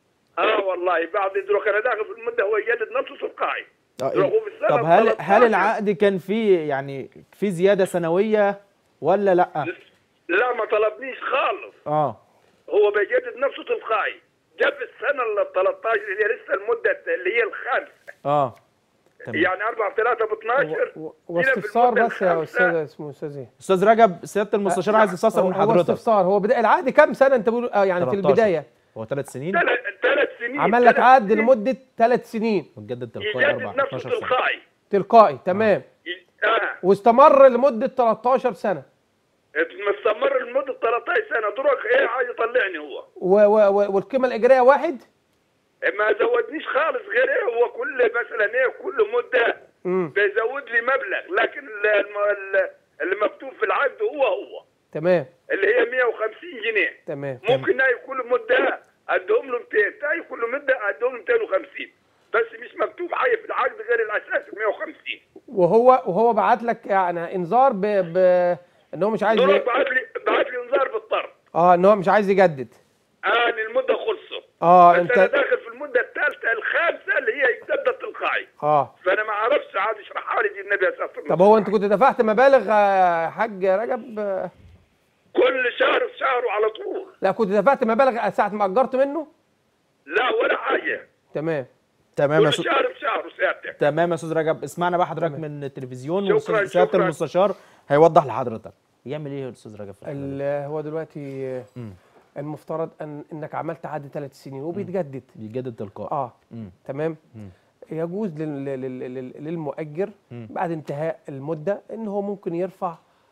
اه والله بعد يدرك انا داخل في المده هو يجدد نفسه تلقائي آه، يروح هو في السنة طب هل 13. هل العقد كان فيه يعني في زياده سنويه ولا لا لا ما طلبنيش خالص اه هو بيجدد نفسه تلقائي جاب السنه ال 13 اللي هي لسه المده اللي هي الخامسه اه تمام. يعني 4 في 3 ب 12 و- و- هنا في واستفسار المدة بس يا الخامسة. استاذ اسمه استاذ ايه استاذ رجب سياده المستشار عايز يستفسر هو- من هو حضرتك استفسار هو بدا العقد كام سنه انت بتقول اه يعني في 13. البدايه هو ثلاث سنين ثلاث ثلاث سنين عمل لك ثلاث عقد سنين لمده ثلاث سنين وتجدد تلقائي يجدد 4 نفسه 12 سنه تلقائي تلقائي تمام اه واستمر لمده 13 سنه مستمر لمده 13 سنه دروك ايه عايز يطلعني هو و و و والقيمه الاجرائيه واحد ما زودنيش خالص غير ايه هو كل مثلا ايه كل مده امم بيزود لي مبلغ لكن ال- الم- ال- اللي مكتوب في العقد هو هو تمام اللي هي 150 جنيه تمام ممكن ناي كل مده ادهم له 200 تاي كل مده ادهم له 250 بس مش مكتوب حاجه في العقد غير الاساس 150 وهو وهو بعت لك يعني انذار ب, ب ان هو مش عايز دول ي... بعت لي بعت لي انذار بالطرد اه ان هو مش عايز يجدد اه إن المده خلصت اه بس انا انت داخل في المده الثالثه الخامسه اللي هي يتجدد تلقائي اه فانا ما اعرفش عاد اشرحها لي دي النبي اساس طب هو انت كنت دفعت مبالغ آه، حاج رجب آه، كل شهر في شهره على طول لا كنت دفعت مبالغ ساعه ما اجرت منه لا ولا حاجه تمام تمام يا كل استاذ شهر في شهره سيادتك تمام يا استاذ رجب اسمعنا بقى حضرتك من التلفزيون شكراً، واستاذ سياده شكراً. المستشار هيوضح لحضرتك يعمل ايه الاستاذ رجب في الحالة دي؟ ال- هو دلوقتي آه، مم. المفترض ان انك عملت عقد ثلاث سنين وبيتجدد بيجدد تلقائي اه مم. تمام مم. يجوز لل- لل- لل- للمؤجر مم. بعد انتهاء المده ان هو ممكن يرفع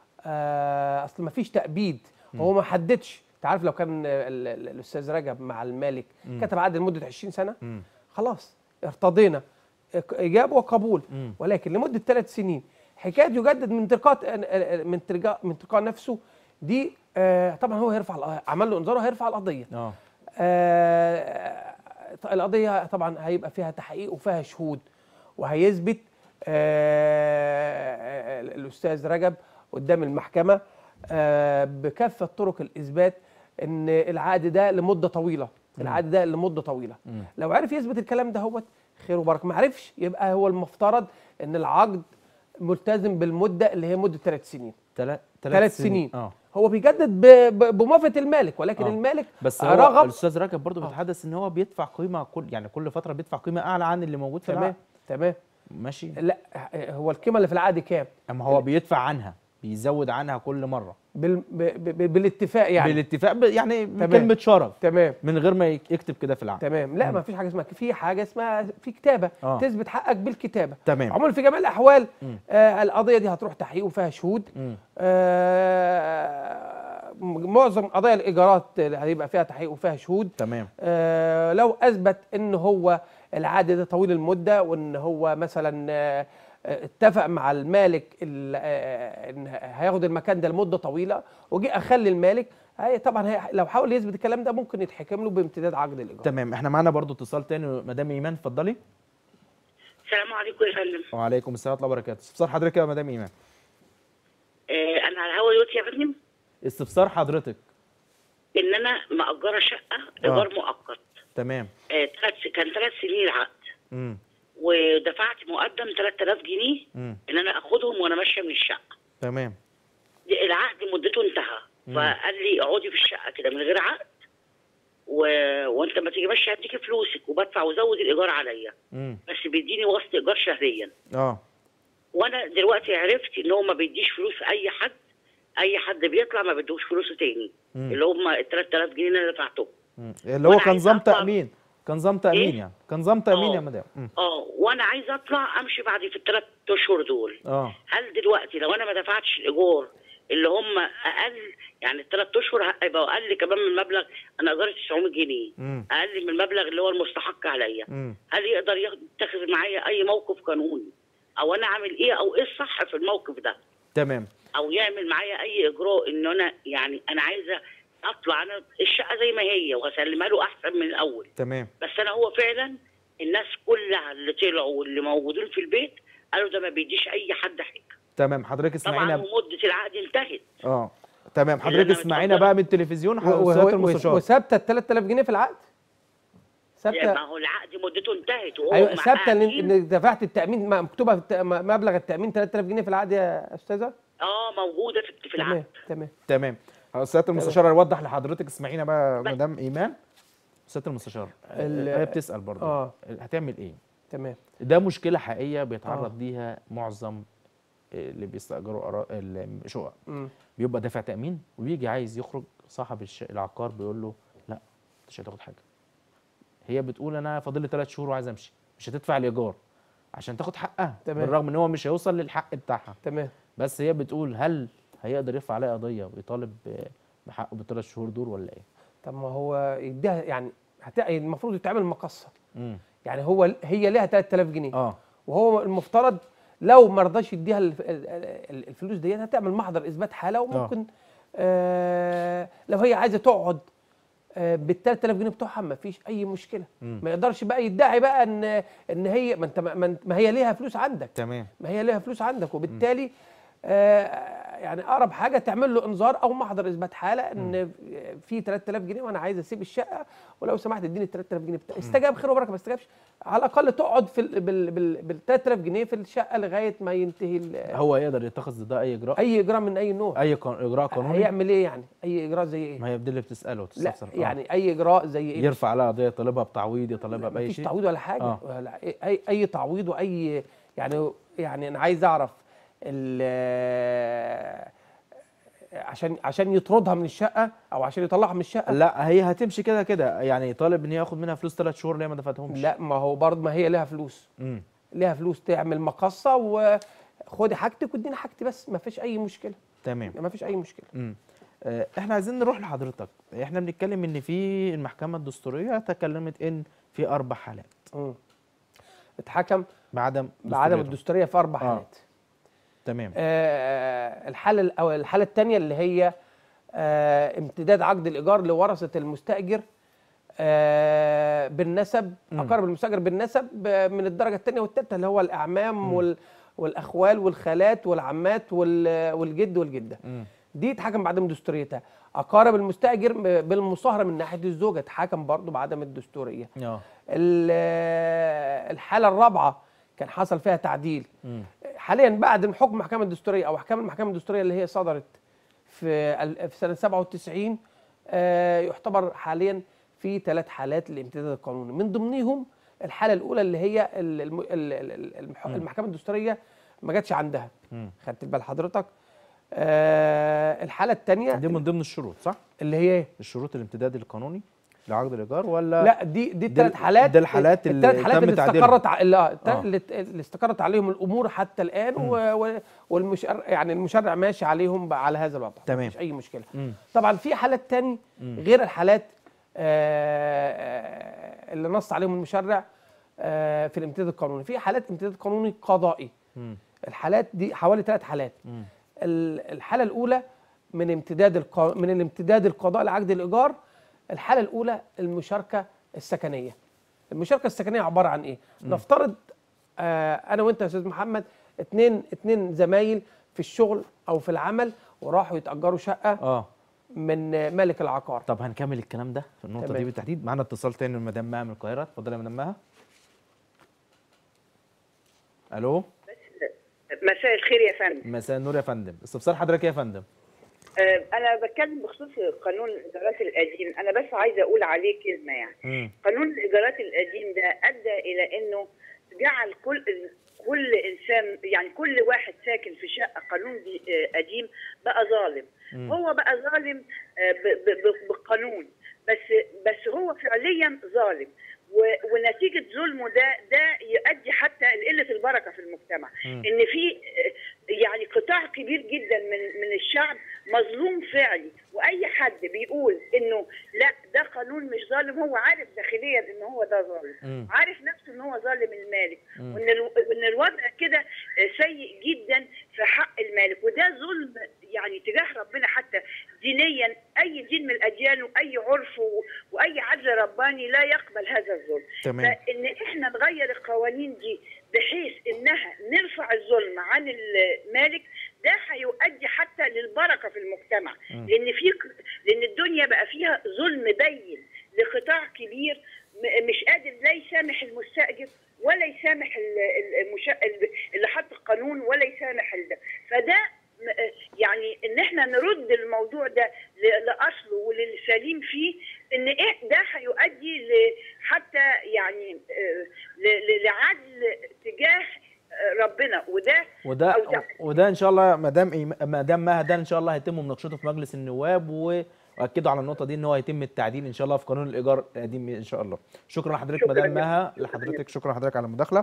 آه اصل ما فيش تأبيد هو ما حددش انت عارف لو كان ال- ال- الاستاذ رجب مع المالك كتب عقد لمده 20 سنه مم. خلاص ارتضينا إك- اجابه وقبول مم. ولكن لمده ثلاث سنين حكايه يجدد من تلقاء من تلقاء من تلقاء نفسه دي آه طبعا هو هيرفع الق- عمل له انذار وهيرفع القضيه اه آه القضيه طبعا هيبقى فيها تحقيق وفيها شهود وهيثبت آه الاستاذ رجب قدام المحكمه آه بكافه طرق الاثبات ان العقد ده لمده طويله العقد ده لمده طويله مم. لو عرف يثبت الكلام ده هو خير وبركه ما عرفش يبقى هو المفترض ان العقد ملتزم بالمده اللي هي مده ثلاث سنين ثلاث ثلاث سنين اه هو بيجدد ب- ب- بموافقه المالك ولكن آه. المالك بس هو رغب الاستاذ رجب برضه آه. بيتحدث ان هو بيدفع قيمه كل يعني كل فتره بيدفع قيمه اعلى عن اللي موجود في تمام العقد تمام ماشي لا هو القيمه اللي في العقد كام اما هو بيدفع عنها بيزود عنها كل مره بال... ب... ب... بالاتفاق يعني بالاتفاق ب- يعني تمام. بكلمه شرف تمام من غير ما يك- يكتب كده في العقد تمام لا ما فيش حاجه اسمها في حاجه اسمها في كتابه آه. تثبت حقك بالكتابه تمام. عموما في جميع الاحوال مم. آه القضيه دي هتروح تحقيق وفيها شهود مم. آه معظم قضايا الايجارات هيبقى فيها تحقيق وفيها شهود تمام آه، لو اثبت ان هو العقد ده طويل المده وان هو مثلا آه، آه، اتفق مع المالك ال- آه، ان هياخد المكان ده لمده طويله وجي اخلي المالك هي طبعا هي لو حاول يثبت الكلام ده ممكن يتحكم له بامتداد عقد الايجار تمام احنا معانا برضو اتصال تاني مدام ايمان اتفضلي السلام عليكم يا فندم وعليكم السلام ورحمه الله وبركاته استفسار حضرتك يا مدام ايمان آه انا على الهوا دلوقتي يا فندم استفسار حضرتك ان انا مأجره شقه ايجار مؤقت تمام آه تلات كان ثلاث سنين العقد امم ودفعت مقدم 3000 جنيه امم ان انا اخدهم وانا ماشيه من الشقه تمام دي- العقد مدته انتهى فقال لي اقعدي في الشقه كده من غير عقد و... وانت ما تيجي ماشي هديكي فلوسك وبدفع وزود الايجار عليا امم بس بيديني وسط ايجار شهريا اه وانا دلوقتي عرفت ان هو ما بيديش فلوس اي حد اي حد بيطلع ما بيدوش فلوسه تاني مم. اللي هم ال 3000 جنيه اللي انا دفعتهم مم. اللي هو وأنا كان عايزة نظام أطلع- تامين كان نظام تامين إيه؟ يعني كان نظام تامين آه. يا مدام مم. اه وانا عايزه اطلع امشي بعد في الثلاث اشهر دول اه هل دلوقتي لو انا ما دفعتش الايجار اللي هم اقل يعني الثلاث اشهر هيبقوا اقل كمان من المبلغ انا ايجاري 900 جنيه مم. اقل من المبلغ اللي هو المستحق عليا مم. هل يقدر ياخد- يتخذ معايا اي موقف قانوني او انا اعمل ايه او ايه الصح في الموقف ده تمام او يعمل معايا اي اجراء ان انا يعني انا عايزه اطلع انا الشقه زي ما هي واسلمها له احسن من الاول تمام بس انا هو فعلا الناس كلها اللي طلعوا واللي موجودين في البيت قالوا ده ما بيديش اي حد حاجه تمام حضرتك طبعا اسمعينا ومده العقد انتهت اه تمام اللي حضرتك أنا اسمعينا متفضل. بقى من التلفزيون و- حضرتك و- المستشار وثابته ال 3000 جنيه في العقد ما ثابته هو العقد مدته انتهت وهو ايوه ثابته ان قاعدين- إن دفعت التامين ما- مكتوبه في الت- م- مبلغ التامين 3000 جنيه في العقد يا استاذه اه موجوده في, في تمام العقد تمام تمام سياده المستشار هيوضح لحضرتك اسمعينا بقى مدام ايمان سياده المستشار ال- هي بتسال برضه آه. هتعمل ايه تمام ده مشكله حقيقيه بيتعرض آه. ليها معظم اللي بيستاجروا أرا- الشقق مم. بيبقى دافع تامين وبيجي عايز يخرج صاحب الش... العقار بيقول له لا مش هتاخد حاجه هي بتقول انا فاضل لي ثلاث شهور وعايز امشي مش هتدفع الايجار عشان تاخد حقها تمام. بالرغم ان هو مش هيوصل للحق بتاعها تمام بس هي بتقول هل هيقدر يرفع عليها قضيه ويطالب ب- بحقه بالثلاث شهور دول ولا ايه؟ طب ما هو يديها يعني هت... المفروض يتعمل مقصه امم يعني هو هي لها 3000 جنيه اه وهو المفترض لو ما رضاش يديها الف- ال- ال- الفلوس ديت هتعمل محضر اثبات حاله وممكن آه لو هي عايزه تقعد آه بال 3000 جنيه بتوعها ما فيش اي مشكله مم. ما يقدرش بقى يدعي بقى ان ان هي ما انت ما, انت- ما هي ليها فلوس عندك تمام ما هي ليها فلوس عندك وبالتالي آه يعني اقرب حاجه تعمل له انذار او محضر اثبات حاله ان في 3000 جنيه وانا عايز اسيب الشقه ولو سمحت اديني ال 3000 جنيه بتاعي استجاب خير وبركه ما استجابش على الاقل تقعد في ال- بال بال بال 3000 جنيه في الشقه لغايه ما ينتهي ال- هو يقدر يتخذ ضد اي اجراء اي اجراء من اي نوع اي قان- اجراء قانوني هيعمل ايه يعني اي اجراء زي ايه ما هي دي اللي بتساله لا وتستفسر آه. يعني اي اجراء زي ايه يرفع عليها قضيه يطالبها بتعويض يطالبها باي مفيش شيء تعويض ولا حاجه آه. ولا اي اي تعويض واي يعني يعني انا عايز اعرف ال- عشان عشان يطردها من الشقه او عشان يطلعها من الشقه لا هي هتمشي كده كده يعني طالب ان هي ياخد منها فلوس ثلاث شهور اللي هي ما دفعتهمش لا ما هو برضه ما هي لها فلوس امم لها فلوس تعمل مقصه وخدي حاجتك واديني حاجتي بس ما فيش اي مشكله تمام ما فيش اي مشكله امم آه، احنا عايزين نروح لحضرتك احنا بنتكلم ان في المحكمه الدستوريه تكلمت ان في اربع حالات مم. اتحكم بعدم بعدم دستوريتهم. الدستوريه في اربع آه. حالات تمام آه، الحاله الأو- الحاله الثانيه اللي هي آه، امتداد عقد الايجار لورثه المستاجر آه، بالنسب مم. اقارب المستاجر بالنسب آه، من الدرجه الثانيه والثالثه اللي هو الاعمام وال والاخوال والخالات والعمات وال- والجد والجده امم دي اتحكم بعدم دستوريتها اقارب المستاجر ب- بالمصاهره من ناحيه الزوجه اتحكم برضه بعدم الدستوريه اه ال- آه، الحاله الرابعه كان حصل فيها تعديل امم حاليا بعد حكم المحكمه الدستوريه او احكام المحكمه الدستوريه اللي هي صدرت في ال- في سنه 97 آه، يعتبر حاليا في ثلاث حالات للامتداد القانوني من ضمنهم الحاله الاولى اللي هي ال- الم- ال- ال- المح- مم. المحكمه الدستوريه ما جاتش عندها امم خدت بال حضرتك آه، الحاله الثانيه دي من ضمن الشروط صح اللي هي إيه؟ الشروط الامتداد القانوني لعقد الايجار ولا لا دي دي الثلاث حالات ده الحالات اللي الثلاث حالات تم اللي تعديلهم. استقرت ع- لا الت- آه. اللي اللي استقرت عليهم الامور حتى الان و... و... والمشرع يعني المشرع ماشي عليهم بقى على هذا الوضع تمام. مفيش اي مشكله امم طبعا في حالات تاني مم. غير الحالات آه، آه، اللي نص عليهم المشرع آه، في الامتداد القانوني في حالات امتداد قانوني قضائي امم الحالات دي حوالي ثلاث حالات امم ال- الحاله الاولى من امتداد الق... من الامتداد القضاء لعقد الايجار الحاله الاولى المشاركه السكنيه المشاركه السكنيه عباره عن ايه نفترض آه انا وانت يا استاذ محمد اتنين اتنين زمايل في الشغل او في العمل وراحوا يتاجروا شقه اه من آه، مالك العقار طب هنكمل الكلام ده في النقطه تمام. دي بالتحديد معانا اتصال تاني من مدام مها من القاهره اتفضلي يا مدام مها الو مساء الخير يا فندم مساء النور يا فندم استفسار حضرتك إيه يا فندم آه، انا بتكلم بخصوص قانون الايجارات القديم انا بس عايزه اقول عليه كلمه يعني امم قانون الايجارات القديم ده ادى الى انه جعل كل كل انسان يعني كل واحد ساكن في شقه قانون دي- آه، قديم بقى ظالم مم. هو بقى ظالم آه، ب- ب- ب- بالقانون بس بس هو فعليا ظالم و- ونتيجه ظلمه ده ده يؤدي حتى لقله البركه في المجتمع مم. ان في آه، يعني قطاع كبير جدا من من الشعب مظلوم فعلي واي حد بيقول انه لا ده قانون مش ظالم هو عارف داخليا ان هو ده ظالم مم. عارف نفسه ان هو ظالم المالك مم. وان الو- وان الوضع كده آه، سيء جدا في حق المالك وده ظلم يعني تجاه ربنا حتى دينيا اي دين من الاديان واي عرف و- واي عدل رباني لا يقبل هذا الظلم تمام فان احنا نغير القوانين دي بحيث انها نرفع الظلم عن المالك ده هيؤدي حتى للبركه في المجتمع مم. لان في لان الدنيا بقى فيها ظلم بين لقطاع كبير م- مش قادر لا يسامح المستاجر ولا يسامح ال- ال- المشا... ال- اللي حط القانون ولا يسامح ال- فده م- يعني ان احنا نرد الموضوع ده ل- لاصله وللسليم فيه ان ايه ده هيؤدي ل- حتى يعني آه، ل- ل- لعدل تجاه آه، ربنا وده وده أو تع- وده ان شاء الله مدام إيم- مدام مها ده ان شاء الله هيتم مناقشته في مجلس النواب و- واكدوا على النقطه دي ان هو هيتم التعديل ان شاء الله في قانون الايجار القديم ان شاء الله شكرا لحضرتك شكراً مدام جداً. مها لحضرتك شكرا لحضرتك على المداخله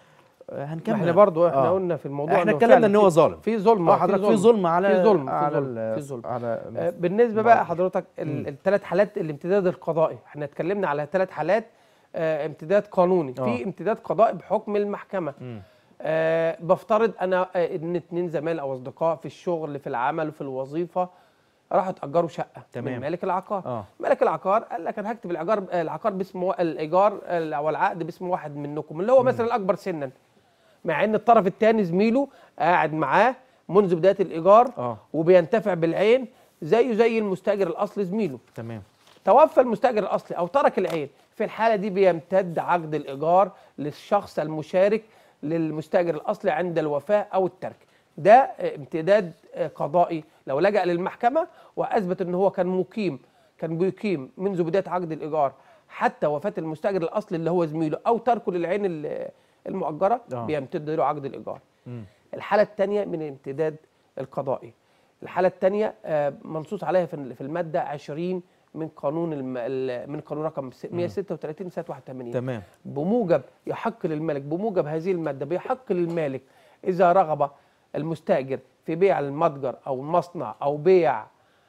آه، هنكمل احنا برضو احنا آه. قلنا في الموضوع احنا إنه اتكلمنا فعلاً ان هو في- ظالم في ظلم اه حضرتك في ظلم على في ظلم على في ظلم ال- في ظلم على آه، ال- بالنسبه بقى حضرتك الثلاث حالات الامتداد القضائي احنا اتكلمنا على ثلاث حالات آه، امتداد قانوني آه. في امتداد قضائي بحكم المحكمه مم. آه بفترض انا آه، ان اتنين زمايل او اصدقاء في الشغل في العمل في الوظيفه راحوا اتاجروا شقه تمام. من مالك العقار اه مالك العقار قال لك انا هكتب الايجار العقار باسم وا- الايجار ال- او العقد باسم واحد منكم اللي هو مثلا الاكبر سنا مع ان الطرف الثاني زميله قاعد معاه منذ بدايه الايجار اه وبينتفع بالعين زيه زي المستاجر الاصلي زميله تمام توفى المستاجر الاصلي او ترك العين في الحاله دي بيمتد عقد الايجار للشخص المشارك للمستاجر الاصلي عند الوفاه او الترك ده آه، امتداد آه، قضائي لو لجأ للمحكمه واثبت ان هو كان مقيم كان بيقيم منذ بدايه عقد الايجار حتى وفاه المستاجر الاصلي اللي هو زميله او تركه للعين ال- المؤجره آه. بيمتد له عقد الايجار مم. الحاله الثانيه من الامتداد القضائي الحاله الثانيه منصوص عليها في ال- في الماده 20 من قانون الم... ال- من قانون رقم س- 136 سنه 81 تمام بموجب يحق للمالك بموجب هذه الماده بيحق للمالك اذا رغب المستاجر في بيع المتجر او المصنع او بيع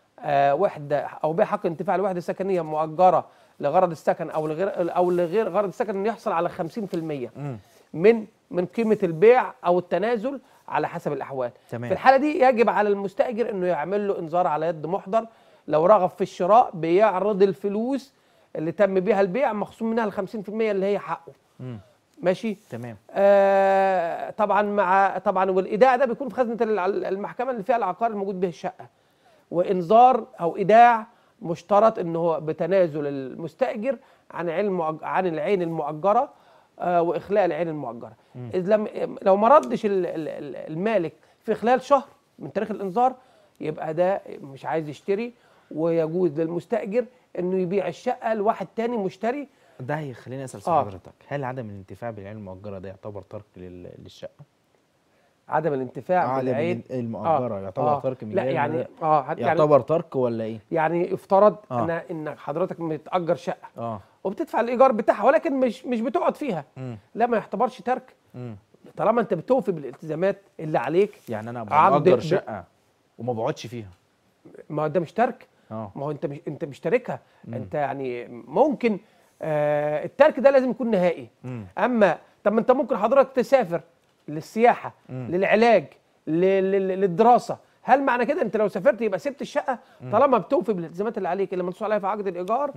آه وحده او بيع حق انتفاع لوحده سكنيه مؤجره لغرض السكن او لغير او لغير غرض السكن انه يحصل على 50% مم. من من قيمه البيع او التنازل على حسب الاحوال تمام. في الحاله دي يجب على المستاجر انه يعمل له انذار على يد محضر لو رغب في الشراء بيعرض الفلوس اللي تم بيها البيع مخصوم منها ال 50% اللي هي حقه مم. ماشي تمام آه طبعا مع طبعا والايداع ده بيكون في خزنه الع- المحكمه اللي فيها العقار الموجود به الشقه وانذار او ايداع مشترط ان هو بتنازل المستاجر عن عين المؤج... عن العين المؤجره آه واخلاء العين المؤجره اذ لم لو ما ردش ال- ال- ال- المالك في خلال شهر من تاريخ الانذار يبقى ده مش عايز يشتري ويجوز للمستاجر انه يبيع الشقه لواحد تاني مشتري ده هيخليني اسال آه. سؤال حضرتك هل عدم الانتفاع بالعين المؤجره ده يعتبر ترك لل- للشقه؟ عدم الانتفاع عدم بالعين المؤجره يعتبر آه. ترك من لا غير يعني ما- اه يعني يعتبر ترك ولا ايه؟ يعني افترض آه. ان ان حضرتك متاجر شقه اه وبتدفع الايجار بتاعها ولكن مش مش بتقعد فيها مم. لا ما يعتبرش ترك مم. طالما انت بتوفي بالالتزامات اللي عليك يعني انا عقد بأجر ب- شقه وما بقعدش فيها ما هو ده مش ترك اه ما هو انت مش انت مشتركها انت يعني ممكن آه الترك ده لازم يكون نهائي مم. اما طب ما انت ممكن حضرتك تسافر للسياحه للعلاج ل- ل- للدراسه هل معنى كده انت لو سافرت يبقى سبت الشقه طالما بتوفي بالالتزامات اللي عليك اللي منصوص عليها في عقد الايجار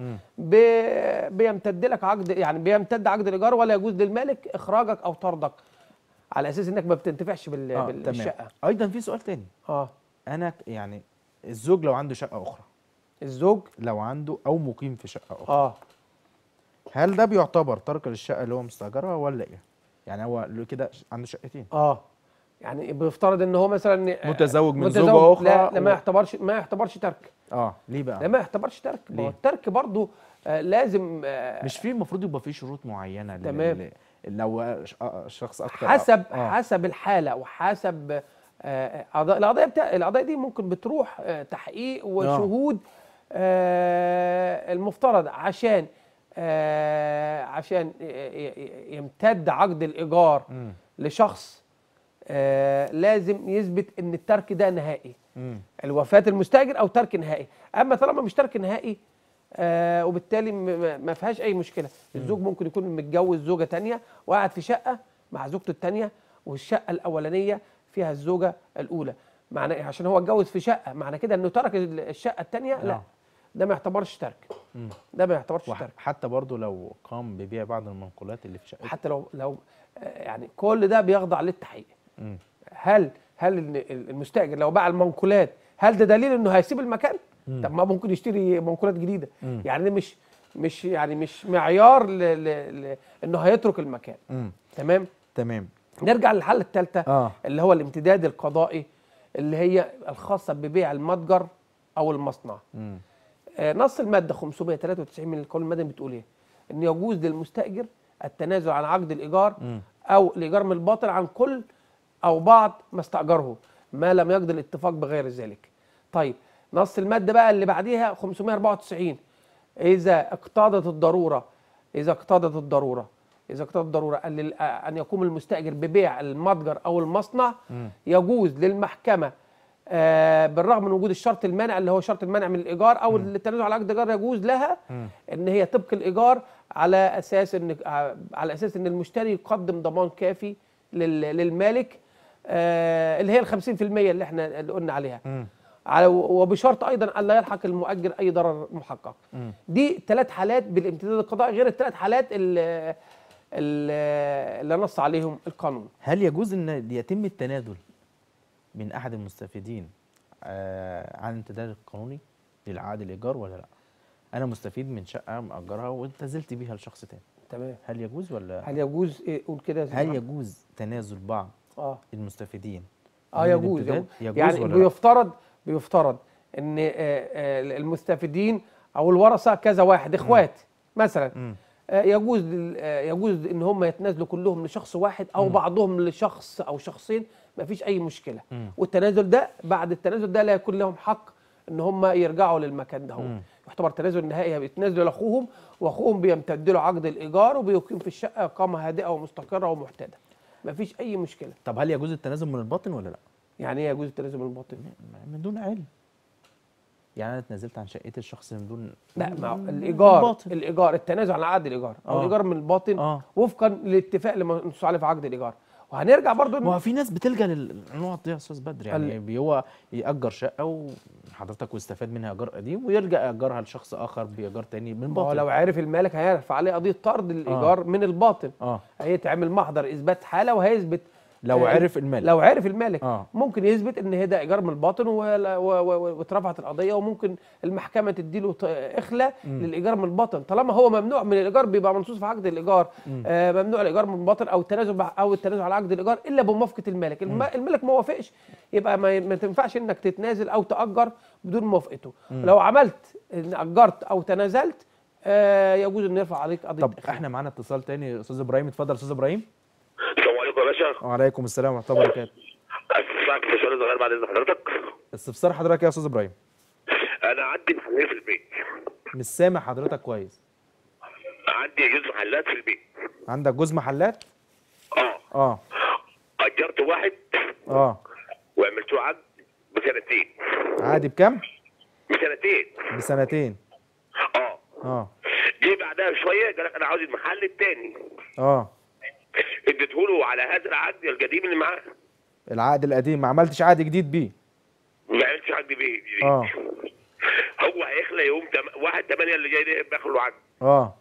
بي- بيمتد لك عقد يعني بيمتد عقد الايجار ولا يجوز للمالك اخراجك او طردك على اساس انك ما بتنتفعش بال- اه بال- تمام بالشقه ايضا في سؤال تاني اه انا ك- يعني الزوج لو عنده شقه اخرى الزوج لو عنده او مقيم في شقه اخرى اه هل ده بيعتبر ترك للشقه اللي هو مستاجرها ولا ايه يعني هو له كده عنده شقتين اه يعني بيفترض ان هو مثلا متزوج من متزوج زوجة أخرى لا, لا ما و- يعتبرش ما يعتبرش ترك اه ليه لا بقى ما يعتبرش ترك ما هو ليه؟ الترك برضه آه لازم آه مش في المفروض يبقى في شروط معينه لل- تمام. لل- لو ش- آه، شخص اكتر حسب آه. حسب الحاله وحسب آه قضاء- القضايا بتاع القضايا دي ممكن بتروح آه تحقيق وشهود آه المفترض عشان آه عشان ي- ي- يمتد عقد الايجار مم. لشخص آه لازم يثبت ان الترك ده نهائي مم. الوفاه المستاجر او ترك نهائي اما طالما مش ترك نهائي آه وبالتالي م- م- ما فيهاش اي مشكله الزوج ممكن يكون متجوز زوجه تانية وقاعد في شقه مع زوجته التانية والشقه الاولانيه فيها الزوجه الاولى معنى إيه؟ عشان هو اتجوز في شقه معنى كده انه ترك ال- الشقه التانية لا آه. ده ما يعتبرش ترك مم. ده ما يعتبرش ترك وحتى برضو لو قام ببيع بعض المنقولات اللي في شقته حتى لو لو آه، يعني كل ده بيخضع للتحقيق مم. هل هل إن المستاجر لو باع المنقولات هل ده دليل انه هيسيب المكان؟ طب ما ممكن يشتري منقولات جديده مم. يعني ده مش مش يعني مش معيار ل ل ل انه هيترك المكان مم. تمام؟ تمام نرجع للحاله الثالثه اه اللي هو الامتداد القضائي اللي هي الخاصه ببيع المتجر او المصنع مم. آه، نص الماده 593 من القانون المدني بتقول ايه؟ ان يجوز للمستاجر التنازل عن عقد الايجار مم. او الايجار من الباطن عن كل او بعض ما استاجره ما لم يقضي الاتفاق بغير ذلك طيب نص الماده بقى اللي بعديها 594 اذا اقتضت الضروره اذا اقتضت الضروره اذا اقتضت الضروره ان لل- ان يقوم المستاجر ببيع المتجر او المصنع يجوز للمحكمه آه، بالرغم من وجود الشرط المانع اللي هو شرط المنع من الايجار او التنازل على عقد الايجار يجوز لها ان هي تبقي الايجار على اساس ان آه، على اساس ان المشتري يقدم ضمان كافي لل- للمالك آه، اللي هي ال 50% اللي احنا اللي قلنا عليها على وبشرط ايضا ان لا يلحق المؤجر اي ضرر محقق دي ثلاث حالات بالامتداد القضائي غير الثلاث حالات اللي, اللي نص عليهم القانون هل يجوز ان يتم التنازل من احد المستفيدين آه عن الامتداد القانوني للعقد الايجار ولا لا انا مستفيد من شقه مأجرها وانتزلت بيها لشخص تاني تمام هل يجوز ولا هل يجوز إيه قول كده يا هل زلمة. يجوز تنازل بعض اه المستفيدين اه من يجوز الامتداد؟ يجوز يجوز يعني ولا لا؟ بيفترض بيفترض ان آه، آه، المستفيدين او الورثه كذا واحد اخوات مثلا مم. آه، يجوز لل- آه، يجوز ان هم يتنازلوا كلهم لشخص واحد او بعضهم لشخص او شخصين ما فيش اي مشكله مم. والتنازل ده بعد التنازل ده لا يكون لهم حق ان هم يرجعوا للمكان ده هو مم. يعتبر تنازل نهائي بيتنازلوا لاخوهم واخوهم بيمتد له عقد الايجار وبيقيم في الشقه اقامه هادئه ومستقره ومحتده ما فيش اي مشكله طب هل يجوز التنازل من الباطن ولا لا يعني ايه يجوز التنازل من الباطن من دون علم يعني انا اتنازلت عن شقتي الشخص من دون لا من- ما من الايجار الباطن. الايجار التنازل عن عقد الايجار او آه. الايجار من الباطن آه. وفقا للاتفاق اللي منصوص عليه في عقد الايجار وهنرجع برضو ما هو في ناس بتلجا للنقط دي يا استاذ بدر يعني بي- هو ياجر شقه وحضرتك واستفاد منها ايجار قديم ويرجع ياجرها لشخص اخر بايجار تاني من ما هو باطن لو عرف المالك هيرفع عليه قضيه طرد للايجار من الباطن اه هيتعمل محضر اثبات حاله وهيثبت لو آه، عرف المالك لو عرف المالك آه. ممكن يثبت ان هي ده ايجار من الباطن ولا- و- و- و- واترفعت القضيه وممكن المحكمه تديله ط- اخلاء للايجار من الباطن طالما هو ممنوع من الايجار بيبقى منصوص في عقد الايجار آه ممنوع الايجار من الباطن او التنازل مع- او التنازل على عقد الايجار الا بموافقه المالك الم- المالك ما وافقش يبقى ما, ما تنفعش انك تتنازل او تاجر بدون موافقته لو عملت ان اجرت او تنازلت آه يجوز ان يرفع عليك قضيه طب إخلاء. احنا معانا اتصال تاني استاذ ابراهيم اتفضل استاذ ابراهيم السلام عليكم يا باشا وعليكم السلام ورحمه الله وبركاته اسمعك في سؤال صغير بعد اذن حضرتك استفسار حضرتك يا استاذ ابراهيم انا عندي محلين في البيت مش سامع حضرتك كويس عندي جزء محلات في البيت عندك جوز محلات اه اه اجرت واحد اه وعملت له عقد بسنتين عادي بكام بسنتين بسنتين اه اه جه بعدها شويه قال لك انا عاوز المحل الثاني اه اديته له على هذا العقد القديم اللي معاه العقد القديم ما عملتش عقد جديد بيه ما عملتش عقد بيه جديد. اه هو هيخلى يوم تم... واحد 8 اللي جاي ده باخد له عقد اه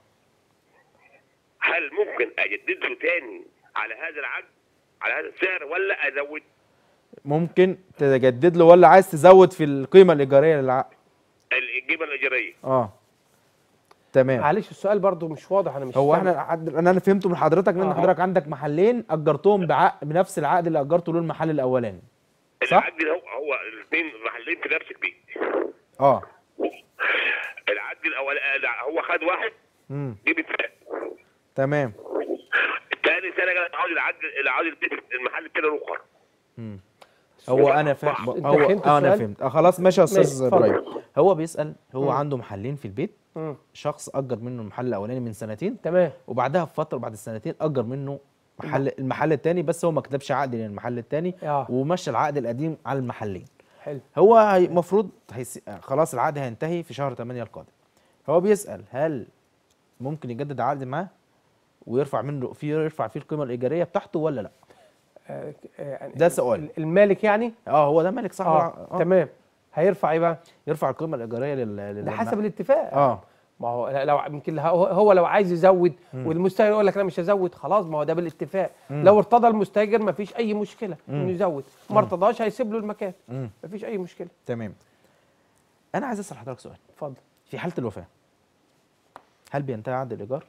هل ممكن اجدد له تاني على هذا العقد على هذا السعر ولا ازود ممكن تجدد له ولا عايز تزود في القيمه الايجاريه للعقد القيمه الايجاريه اه تمام معلش السؤال برضو مش واضح انا مش هو سامع. احنا حد- انا أنا فهمته من حضرتك ان آه. حضرتك عندك محلين اجرتهم بعقد بنفس العقد اللي اجرته له المحل الاولاني صح؟ العقد ده هو هو الاثنين محلين في نفس البيت اه العقد الاول لا، هو خد واحد امم جيب الثاني تمام ثاني سنه قال عاوز العقد عاوز البيت المحل الثاني الاخر هو انا فاهم أنت هو فهمت آه انا السؤال؟ فهمت آه خلاص ماشي يا استاذ ماشي، اتفضل. ابراهيم هو بيسال هو عنده محلين في البيت مم. شخص اجر منه المحل الاولاني من سنتين تمام وبعدها بفتره بعد السنتين اجر منه محل المحل الثاني بس هو ما كتبش عقد للمحل الثاني آه. ومشى العقد القديم على المحلين حلو هو المفروض هيس... خلاص العقد هينتهي في شهر 8 القادم هو بيسأل هل ممكن يجدد عقد معاه ويرفع منه في يرفع فيه القيمة الإيجارية بتاعته ولا لا آه آه ده سؤال. المالك يعني اه هو ده مالك صاحب اه, الع- تمام هيرفع ايه بقى يرفع القيمة الإيجارية لل, لل... ده حسب الاتفاق اه ما هو لو يمكن هو, هو لو عايز يزود والمستاجر يقول لك انا مش هزود خلاص ما هو ده بالاتفاق لو ارتضى المستاجر ما فيش اي مشكله انه يزود ما ارتضاش هيسيب له المكان مم. ما فيش اي مشكله تمام أنا عايز أسأل حضرتك سؤال اتفضل في حالة الوفاة هل بينتهي عقد الإيجار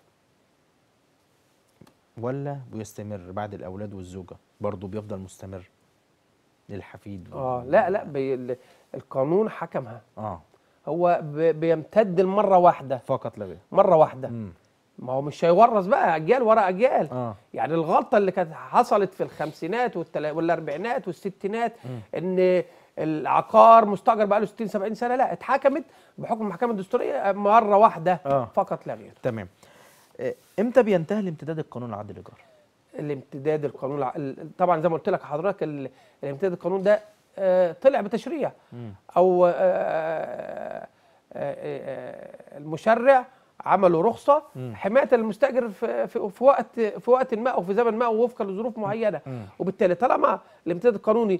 ولا بيستمر بعد الأولاد والزوجة برضه بيفضل مستمر للحفيد وال- اه لا لا بي ال- القانون حكمها اه هو ب- بيمتد المره واحده فقط لا غير مره واحده مم. ما هو مش هيورث بقى اجيال ورا اجيال اه يعني الغلطه اللي كانت حصلت في الخمسينات والتلا- والاربعينات والستينات ان العقار مستاجر بقى له 60 70 سنه لا اتحكمت بحكم المحكمه الدستوريه مره واحده آه. فقط لا غير تمام آه، امتى بينتهي الامتداد القانون العادي للايجار الامتداد القانون الع- ال- طبعا زي ما قلت لك حضرتك ال- الامتداد القانون ده آه، طلع بتشريع او آه، آه، آه، آه، المشرع عملوا رخصه حمايه المستاجر في في في وقت في وقت ما او في زمن ما وفقا لظروف معينه وبالتالي طالما الامتداد القانوني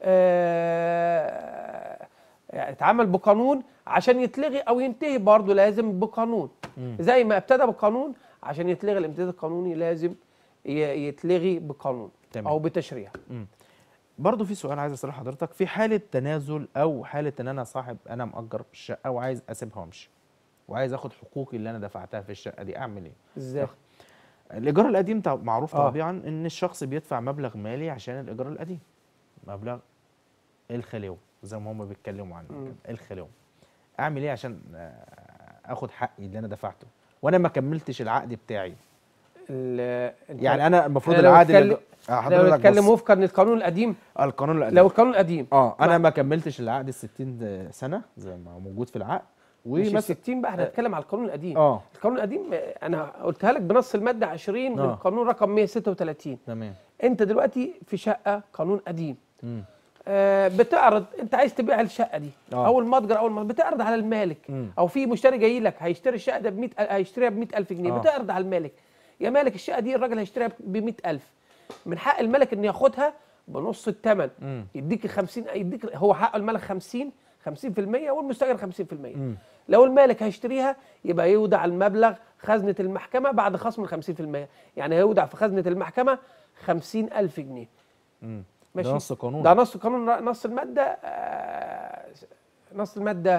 آه، يعني اتعمل بقانون عشان يتلغي او ينتهي برضه لازم بقانون زي ما ابتدى بقانون عشان يتلغي الامتداد القانوني لازم ي- يتلغي بقانون تمام. او بتشريع برضه في سؤال عايز اساله لحضرتك في حاله تنازل او حاله ان انا صاحب انا مأجر الشقه وعايز اسيبها وامشي وعايز اخد حقوقي اللي انا دفعتها في الشقه دي اعمل ايه ازاي الايجار القديم طب- معروف آه. طبيعا ان الشخص بيدفع مبلغ مالي عشان الايجار القديم مبلغ الخلو زي ما هم بيتكلموا عنه مم. كده الخلو اعمل ايه عشان آه، اخد حقي اللي انا دفعته وانا ما كملتش العقد بتاعي ال- أنت- يعني انا المفروض أنا لو العقد اللي اتكلم- آه، لو حضرتك نتكلم بص. وفقا للقانون القديم القانون القديم لو القانون القديم اه انا ما- ما كملتش العقد ال 60 سنه زي ما موجود في العقد مش ومثلا 60 بقى احنا هنتكلم على القانون القديم اه القانون القديم آه، انا قلتها لك بنص الماده 20 من آه. القانون رقم 136 تمام انت دلوقتي في شقه قانون قديم مم. آه، بتعرض انت عايز تبيع الشقه دي آه. او المتجر او المتجر بتعرض على المالك مم. او في مشتري جاي لك هيشتري الشقه ده ب 100 هيشتريها ب 100000 جنيه آه. بتعرض على المالك يا مالك الشقه دي الراجل هيشتريها ب 100000 من حق الملك انه ياخدها بنص الثمن مم. يديك 50 يديك هو حق الملك 50 50% والمستاجر 50% مم. لو المالك هيشتريها يبقى يودع المبلغ خزنه المحكمه بعد خصم ال 50% يعني هيودع في خزنه المحكمه 50000 جنيه مم. ماشي. ده نص قانون ده نص قانون نص الماده آه، نص الماده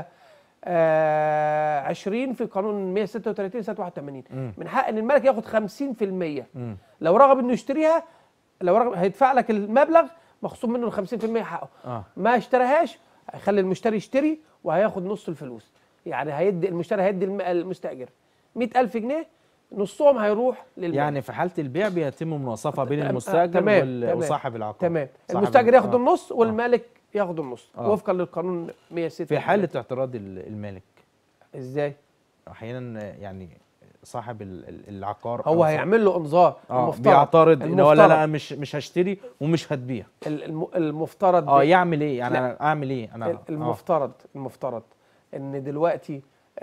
آه 20 في قانون 136 سنه 81 مم. من حق ان الملك ياخد 50% مم. لو رغب انه يشتريها لو رغب هيدفع لك المبلغ مخصوم منه ال 50% حقه اه ما اشتراهاش هيخلي المشتري يشتري وهياخد نص الفلوس يعني هيدي المشتري هيدي الم- المستاجر 100000 جنيه نصهم هيروح للمالك يعني في حاله البيع بيتم مناصفه بين تمام. المستاجر تمام. وال- تمام. وصاحب العقار تمام صاحب المستاجر ال- ياخد آه. النص والمالك ياخد النص آه. وفقا للقانون 106 في حاله اعتراض ال- المالك ازاي احيانا يعني صاحب ال- ال- العقار هو أو هيعمل له انذار اه المفترض بيعترض ان هو لا المفترض لا مش مش هشتري ومش هتبيع ال- الم- المفترض اه يعمل ايه يعني لا. انا اعمل ايه انا آه. المفترض المفترض ان دلوقتي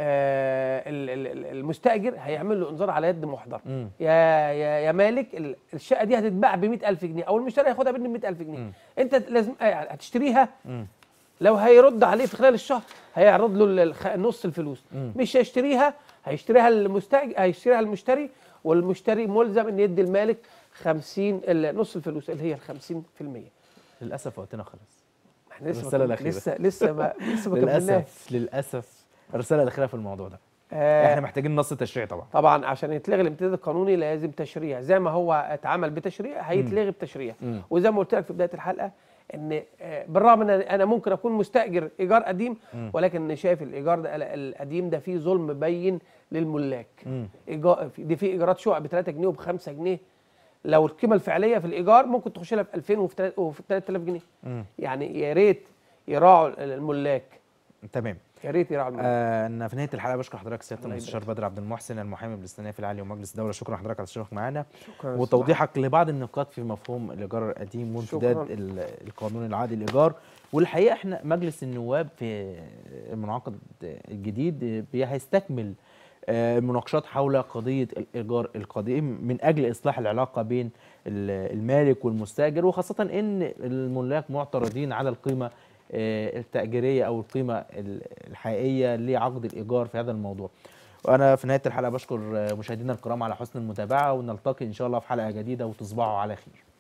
آه ال- ال- ال- المستاجر هيعمل له انذار على يد محضر مم. يا يا يا مالك ال- الشقه دي هتتباع ب 100000 جنيه او المشتري هياخدها مني ب 100000 جنيه مم. انت لازم آه، يعني هتشتريها مم. لو هيرد عليه في خلال الشهر هيعرض له ال- الخ- نص الفلوس مم. مش هيشتريها هيشتريها المستاجر هيشتريها المشتري والمشتري ملزم ان يدي المالك 50 ال- نص الفلوس اللي هي ال 50% للاسف وقتنا خلص احنا لسه الرسالة ما- الأخيرة. لسه لسه ما لسه ما كملناش للاسف للاسف الرساله الاخيره في الموضوع ده آه، احنا محتاجين نص تشريعي طبعا طبعا عشان يتلغي الامتداد القانوني لازم تشريع زي ما هو اتعمل بتشريع هيتلغي بتشريع مم. وزي ما قلت لك في بدايه الحلقه ان آه، بالرغم ان انا ممكن اكون مستاجر ايجار قديم مم. ولكن شايف الايجار ده القديم ده فيه ظلم بين للملاك مم. إيجار دي في ايجارات شقق ب 3 جنيه وب 5 جنيه لو القيمه الفعليه في الايجار ممكن تخش لها في 2000 وفي تلات- وفي 3000 جنيه مم. يعني يا ريت يراعوا الملاك تمام يا ريت يراعوا الملاك آه أنا في نهايه الحلقه بشكر حضرتك سياده الله المستشار بدر عبد المحسن المحامي بالاسنانيه في العالي ومجلس الدوله شكرا حضرتك على تشرفك معانا شكرا يا وتوضيحك لبعض النقاط في مفهوم الايجار القديم وامتداد شكراً. ال- القانون العادي للايجار والحقيقه احنا مجلس النواب في المنعقد الجديد بي- هيستكمل آه، المناقشات حول قضيه الايجار القديم من اجل اصلاح العلاقه بين ال- المالك والمستاجر وخاصه ان الملاك معترضين على القيمه آه، التأجيرية أو القيمة ال- الحقيقية لعقد الإيجار في هذا الموضوع وأنا في نهاية الحلقة بشكر آه، مشاهدينا الكرام على حسن المتابعة ونلتقي إن شاء الله في حلقة جديدة وتصبحوا على خير